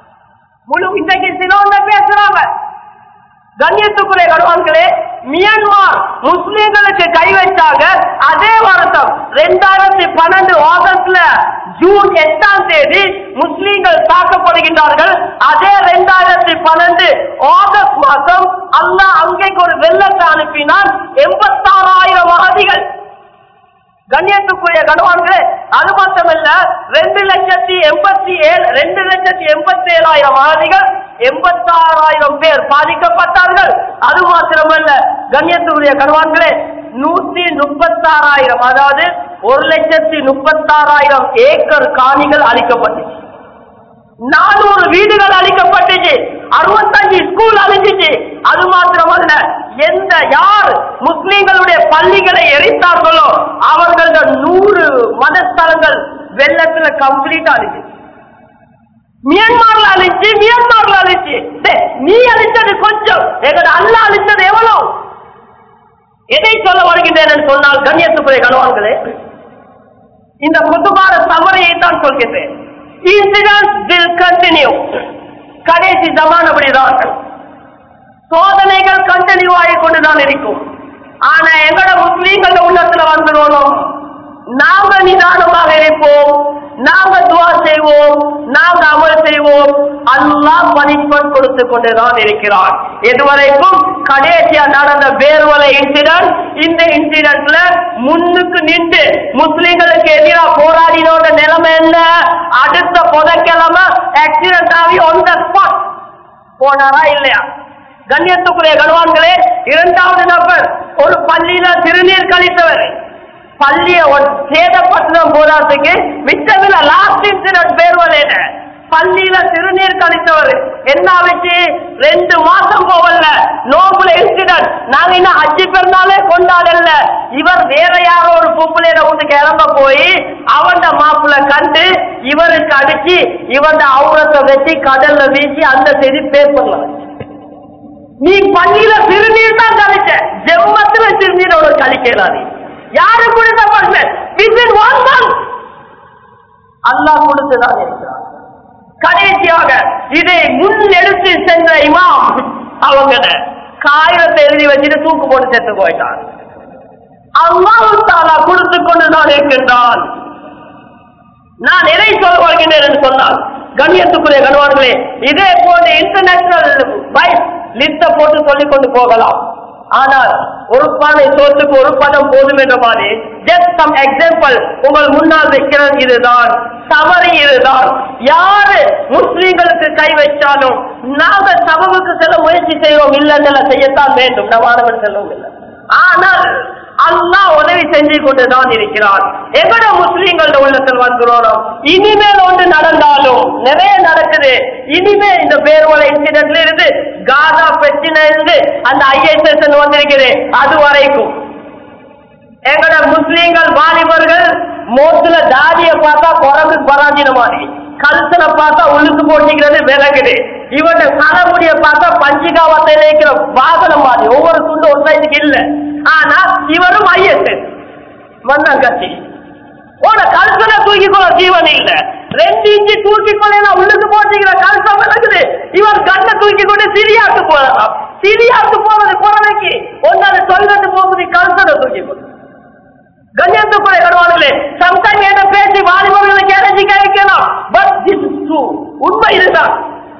முழு இன்றைக்கு சிலோன்ல பேசுறாங்க கண்ணியத்துக்குரிய கடுவான்களே மியான்மார் முஸ்லிம்களுக்கு கை வச்சாங்க அதே வருஷம் ரெண்டாயிரத்தி பன்னெண்டு ஆகஸ்ட்ல ஜூன் எட்டாம் தேதி முஸ்லிம்கள் தாக்கப்படுகின்றார்கள் அதே ரெண்டாயிரத்தி பன்னெண்டு ஆகஸ்ட் மாதம் அல்லாஹ் அங்கேக்கு ஒரு வெள்ளத்தை அனுப்பினால் எண்பத்தாறாயிரம் அகதிகள் கண்ணியத்துக்குரிய கணவான்களே அது மட்டுமல்ல ரெண்டு லட்சத்தி எண்பத்தி ஏழு ரெண்டு லட்சத்தி எண்பத்தி ஏழாயிரம் அகதிகள் எண்பத்தாறாயிரம் பேர் பாதிக்கப்பட்டார்கள் அது மாத்திரமல்ல கண்ணியத்துக்குரிய கணவான்களே நூத்தி முப்பத்தாறாயிரம் அதாவது ஒரு லட்சத்தி முப்பத்தாறாயிரம் ஏக்கர் காணிகள் அளிக்கப்பட்டுச்சு நானூறு வீடுகள் அளிக்கப்பட்டுச்சு அறுபத்தஞ்சு ஸ்கூல் அழிஞ்சிச்சு அது மாத்திரமல்ல எந்த யார் முஸ்லிம்களுடைய பள்ளிகளை எரித்தார்களோ அவர்களோட நூறு மதஸ்தலங்கள் வெள்ளத்துல கம்ப்ளீட்டா அழிச்சு மியான்மர்ல அழிச்சு மியான்மர்ல அழிச்சு டேய், நீ அழிச்சது கொஞ்சம் எங்கட அல்ல அழிச்சது எவ்வளவு எதை சொல்ல வருகின்றேன் என்று சொன்னால் கண்ணியத்துக்குரிய கணவான்களே இந்த குத்துபார சமரையை தான் சொல்கின்றேன் இன்சிடன்ஸ் வில் கண்டினியூ கடைசி ஜமான் அப்படிதான் சோதனைகள் கண்டினியூ ஆகி கொண்டுதான் இருக்கும் ஆனா எங்கட முஸ்லீம்கள் உள்ளத்துல வந்துடணும் நாம நிதானமாக இருப்போம் நாங்க துவா செய்வோம் நாங்க அமல் செய்வோம் அல்லாஹ் பனிஷ்மெண்ட் கொடுத்து கொண்டுதான் இருக்கிறான் இதுவரைக்கும் கடைசியா நடந்த வேர்வலை இன்சிடென்ட் இந்த இன்சிடென்ட்ல முன்னுக்கு நின்று முஸ்லிம்களுக்கு எதிராக போராடினோட நிலைமை என்ன அடுத்த புதக்கிழமை ஆக்சிடென்ட் ஆகி ஒன் த ஸ்பாட் போனாரா இல்லையா கண்ணியத்துக்குரிய கணவான்களே இரண்டாவது நபர் ஒரு பள்ளியில திருநீர் கழித்தவர் பள்ளிய சேதப்பட்டினம் போராட்டத்துக்கு மிச்சமில்ல லாஸ்ட் இன்சிடென்ட் பேர் வரல பள்ளியில திருநீர் கழித்தவர் என்ன வச்சு ரெண்டு மாசம் போகல நோபுல இன்சிடென்ட் நாங்க இன்னும் அஞ்சு பெருநாளே கொண்டாடல இவர் வேற யாரோ ஒரு பொம்பளையில வீட்டுக்கு இறம்ப போய் அவன் மாப்பிள்ள கண்டு இவருக்கு அடிச்சு இவன் அவுரத்தை வச்சு கடல்ல வீசி அந்த செய்தி பேப்பர்ல வச்சு நீ பள்ளியில திருநீர் தான் கழிச்ச ஜெம்மத்துல திருநீரோட கழிக்கலாது யாரு கொடுத்த பர்சன் வித்தின் ஒன் மந்த் அல்லாஹ் கொடுத்துதான் இருக்கிறார் கடைசியாக இதை முன்னெடுத்து சென்ற இமாம் அவங்க காகிதத்தை எழுதி வச்சுட்டு தூக்கு போட்டு செத்து போயிட்டான் அல்லாஹ் தாலா கொடுத்து கொண்டுதான் இருக்கின்றான் நான் எதை சொல்ல வருகின்றேன் என்று சொன்னால் கண்ணியத்துக்குரிய கணவான்களே இதே போன்ற இன்டர்நேஷனல் பைக் லிஸ்ட போட்டு சொல்லிக் கொண்டு போகலாம் ஆனால் ஒரு பானை சோத்துக்கு ஒரு பதம் போதும் என்ற மாதிரி ஜஸ்ட் சம் எக்ஸாம்பிள் உங்கள் முன்னால் வைக்கிறது இதுதான் சமரி இதுதான் யாரு முஸ்லீம்களுக்கு கை வைச்சாலும் நாங்க சபவுக்கு செல்ல முயற்சி செய்வோம் இல்லைன்னு செய்யத்தான் வேண்டும் நவானவன் செல்லவும் இல்லை ஆனால் அல்லாஹ் உதவி செஞ்சு கொண்டுதான் இருக்கிறான் எங்கட முஸ்லீம்கள உள்ளத்தில் வந்துறோம் இனிமேல் ஒன்று நடந்தாலும் நிறைய நடக்குது இனிமே இந்த பேர்வலை இன்சிடென்ட்ல இருந்து காதா பிரச்சனை இருந்து அந்த ஐஎஸ்எஸ் வந்திருக்குது அது வரைக்கும் எங்கட முஸ்லீம்கள் வாலிபர்கள் மோத்துல தாடிய பார்த்தா குரங்கு பராஜின மாதிரி கழுத்துல பார்த்தா உளுத்து போட்டிக்கிறது விலகுது இவன் தலைமுடிய பார்த்தா பஞ்சிகாவத்தை நினைக்கிற வாகனம் மாதிரி ஒவ்வொரு துண்டு ஒரு சைஸுக்கு இல்ல ஆனா இவரும் ஐஎஸ் மண்ணங்கட்சி உன கழுத்துல தூக்கி கொள்ள ஜீவன் இல்ல ரெண்டு இன்ச்சு தூக்கி கொள்ள உள்ளுக்கு போட்டிக்கிற கழுத்தம் விலகுது இவர் கண்ணை தூக்கி கொண்டு சிரியாக்கு போறதாம் சிரியாக்கு போறது புறவைக்கு ஒன்னால சொல்லிட்டு போகுது கழுத்தனை தூக்கி கொண்டு கண்ணியத்துக்குரிய கடுவானுங்களே சம்டைம் என்ன பேசி வாலிபர்களுக்கு எனர்ஜி கிடைக்கலாம் பட் திஸ் இஸ் ட்ரூ உண்மை இதுதான்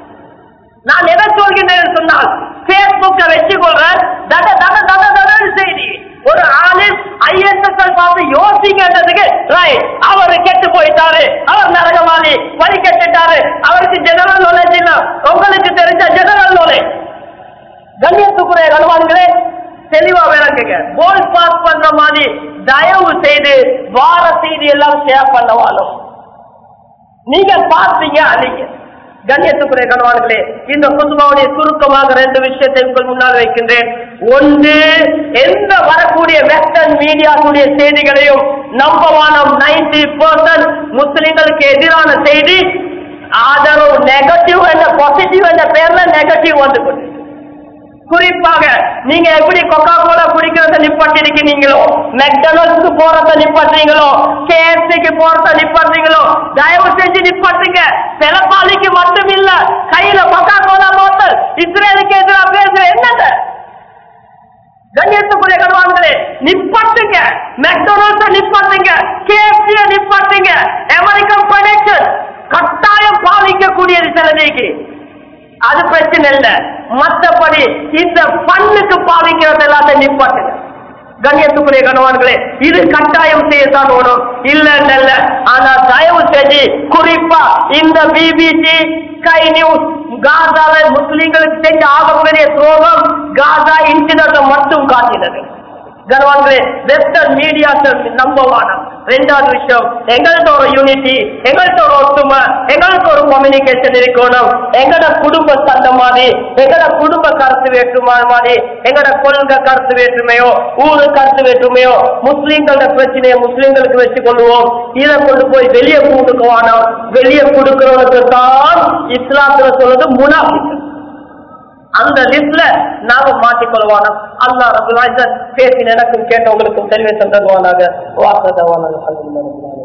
நான் எதை சொல்கின்றேன் சொன்னால் பேஸ்புக்க வச்சு கொள்றேன் தட தட தட தடன்னு செய்தி ஒரு ஆளில் ஐஎஸ்எஸ்எல் பார்த்து யோசிக்கிறதுக்கு ரைட் அவர் கெட்டு போயிட்டாரு அவர் நரகவாதி வழி கெட்டுட்டாரு அவருக்கு ஜெனரல் நாலேஜ் இல்ல உங்களுக்கு தெரிஞ்ச ஜெனரல் நாலேஜ் கண்ணியத்துக்குரிய கணவான்களே தெளிவா விளங்குங்க போல் பாஸ் பண்ற மாதிரி தயவு செய்து வார செய்தி எல்லாம் ஷேர் பண்ணவாலும் நீங்க பார்த்தீங்க அழிங்க கண்ணியத்துக்குரிய கணவான்களே இந்த குதுபாவுடைய சுருக்கமாக ரெண்டு விஷயத்தை உங்கள் முன்னால் வைக்கின்றேன் ஒன்று எந்த வரக்கூடிய வெஸ்டர்ன் மீடியாவுடைய செய்திகளையும் நம்பவான நைன்டி பர்சன்ட் முஸ்லிம்களுக்கு எதிரான செய்தி ஆதரவு நெகட்டிவ் என்ற பாசிட்டிவ் என்ற பேர்ல நெகட்டிவ் வந்து கொண்டு குறிப்பாக நீங்க எப்படி கொக்கா கோலா குடிக்கிறத நிப்பாட்டிருக்கீங்களோ மெக்டனல்ஸ்க்கு போறத நிப்பாட்டுறீங்களோ கேஎஃப்சிக்கு போறத நிப்பாட்டுறீங்களோ தயவு செஞ்சு நிப்பாட்டுங்க செலப்பாளிக்கு மட்டும் இல்ல கையில கொக்கா கோலா போத்தல் இஸ்ரேலுக்கு எதிராக பேசுற என்னங்க கண்ணியத்துக்குரிய கடுவாங்களே நிப்பாட்டுங்க மெக்டோனல்ஸ் நிப்பாட்டுங்க கேஎஃப்சிய நிப்பாட்டுங்க அமெரிக்கன் ப்ரொடக்ஷன் கட்டாயம் பாதிக்கக்கூடியது சிலதைக்கு அது பிரச்சனை இல்ல மற்றபடி இந்த பண்ணுக்கு பாதிக்கிறது எல்லாத்தையும் நிப்பாட்டுங்க கண்ணியத்துக்குரிய கணவான்களே இது கட்டாயம் செய்யத்தான் ஓடும் இல்ல இல்ல ஆனா தயவு செஞ்சு குறிப்பா இந்த பிபிசி ஸ்கை நியூஸ் காசால முஸ்லிம்களுக்கு செஞ்ச ஆகப்பெரிய துரோகம் காசா இன்சிடென்ட் மட்டும் காட்டினது கனவான்களே வெஸ்டர்ன் மீடியா நம்பவானம் ரெண்டாவது விஷயம் எங்கள்கிட்ட ஒரு யூனிட்டி எங்கள்கிட்ட ஒரு ஒத்துமை எங்களுக்கு ஒரு கம்யூனிகேஷன் இருக்கணும் எங்கட குடும்ப சண்டை மாதிரி எங்கட குடும்ப கருத்து வேற்றுமை மாதிரி எங்கட கொள்கை கருத்து வேற்றுமையோ ஊரு கருத்து வேற்றுமையோ முஸ்லீம்களோட பிரச்சனையை முஸ்லீம்களுக்கு வச்சு கொள்வோம் இதை கொண்டு போய் வெளியே கொடுக்குவானோ வெளியே கொடுக்கிறவனுக்கு தான் இஸ்லாத்துல சொல்றது முனாஃபிக் அந்த லிஸ்ட்ல நாம மாட்டிக்கொள்வானோம் அல்லாஹ் ரபுல் பேசி எனக்கும் கேட்டவங்களுக்கும் தெளிவை தந்தருவானாக வாசதவானாக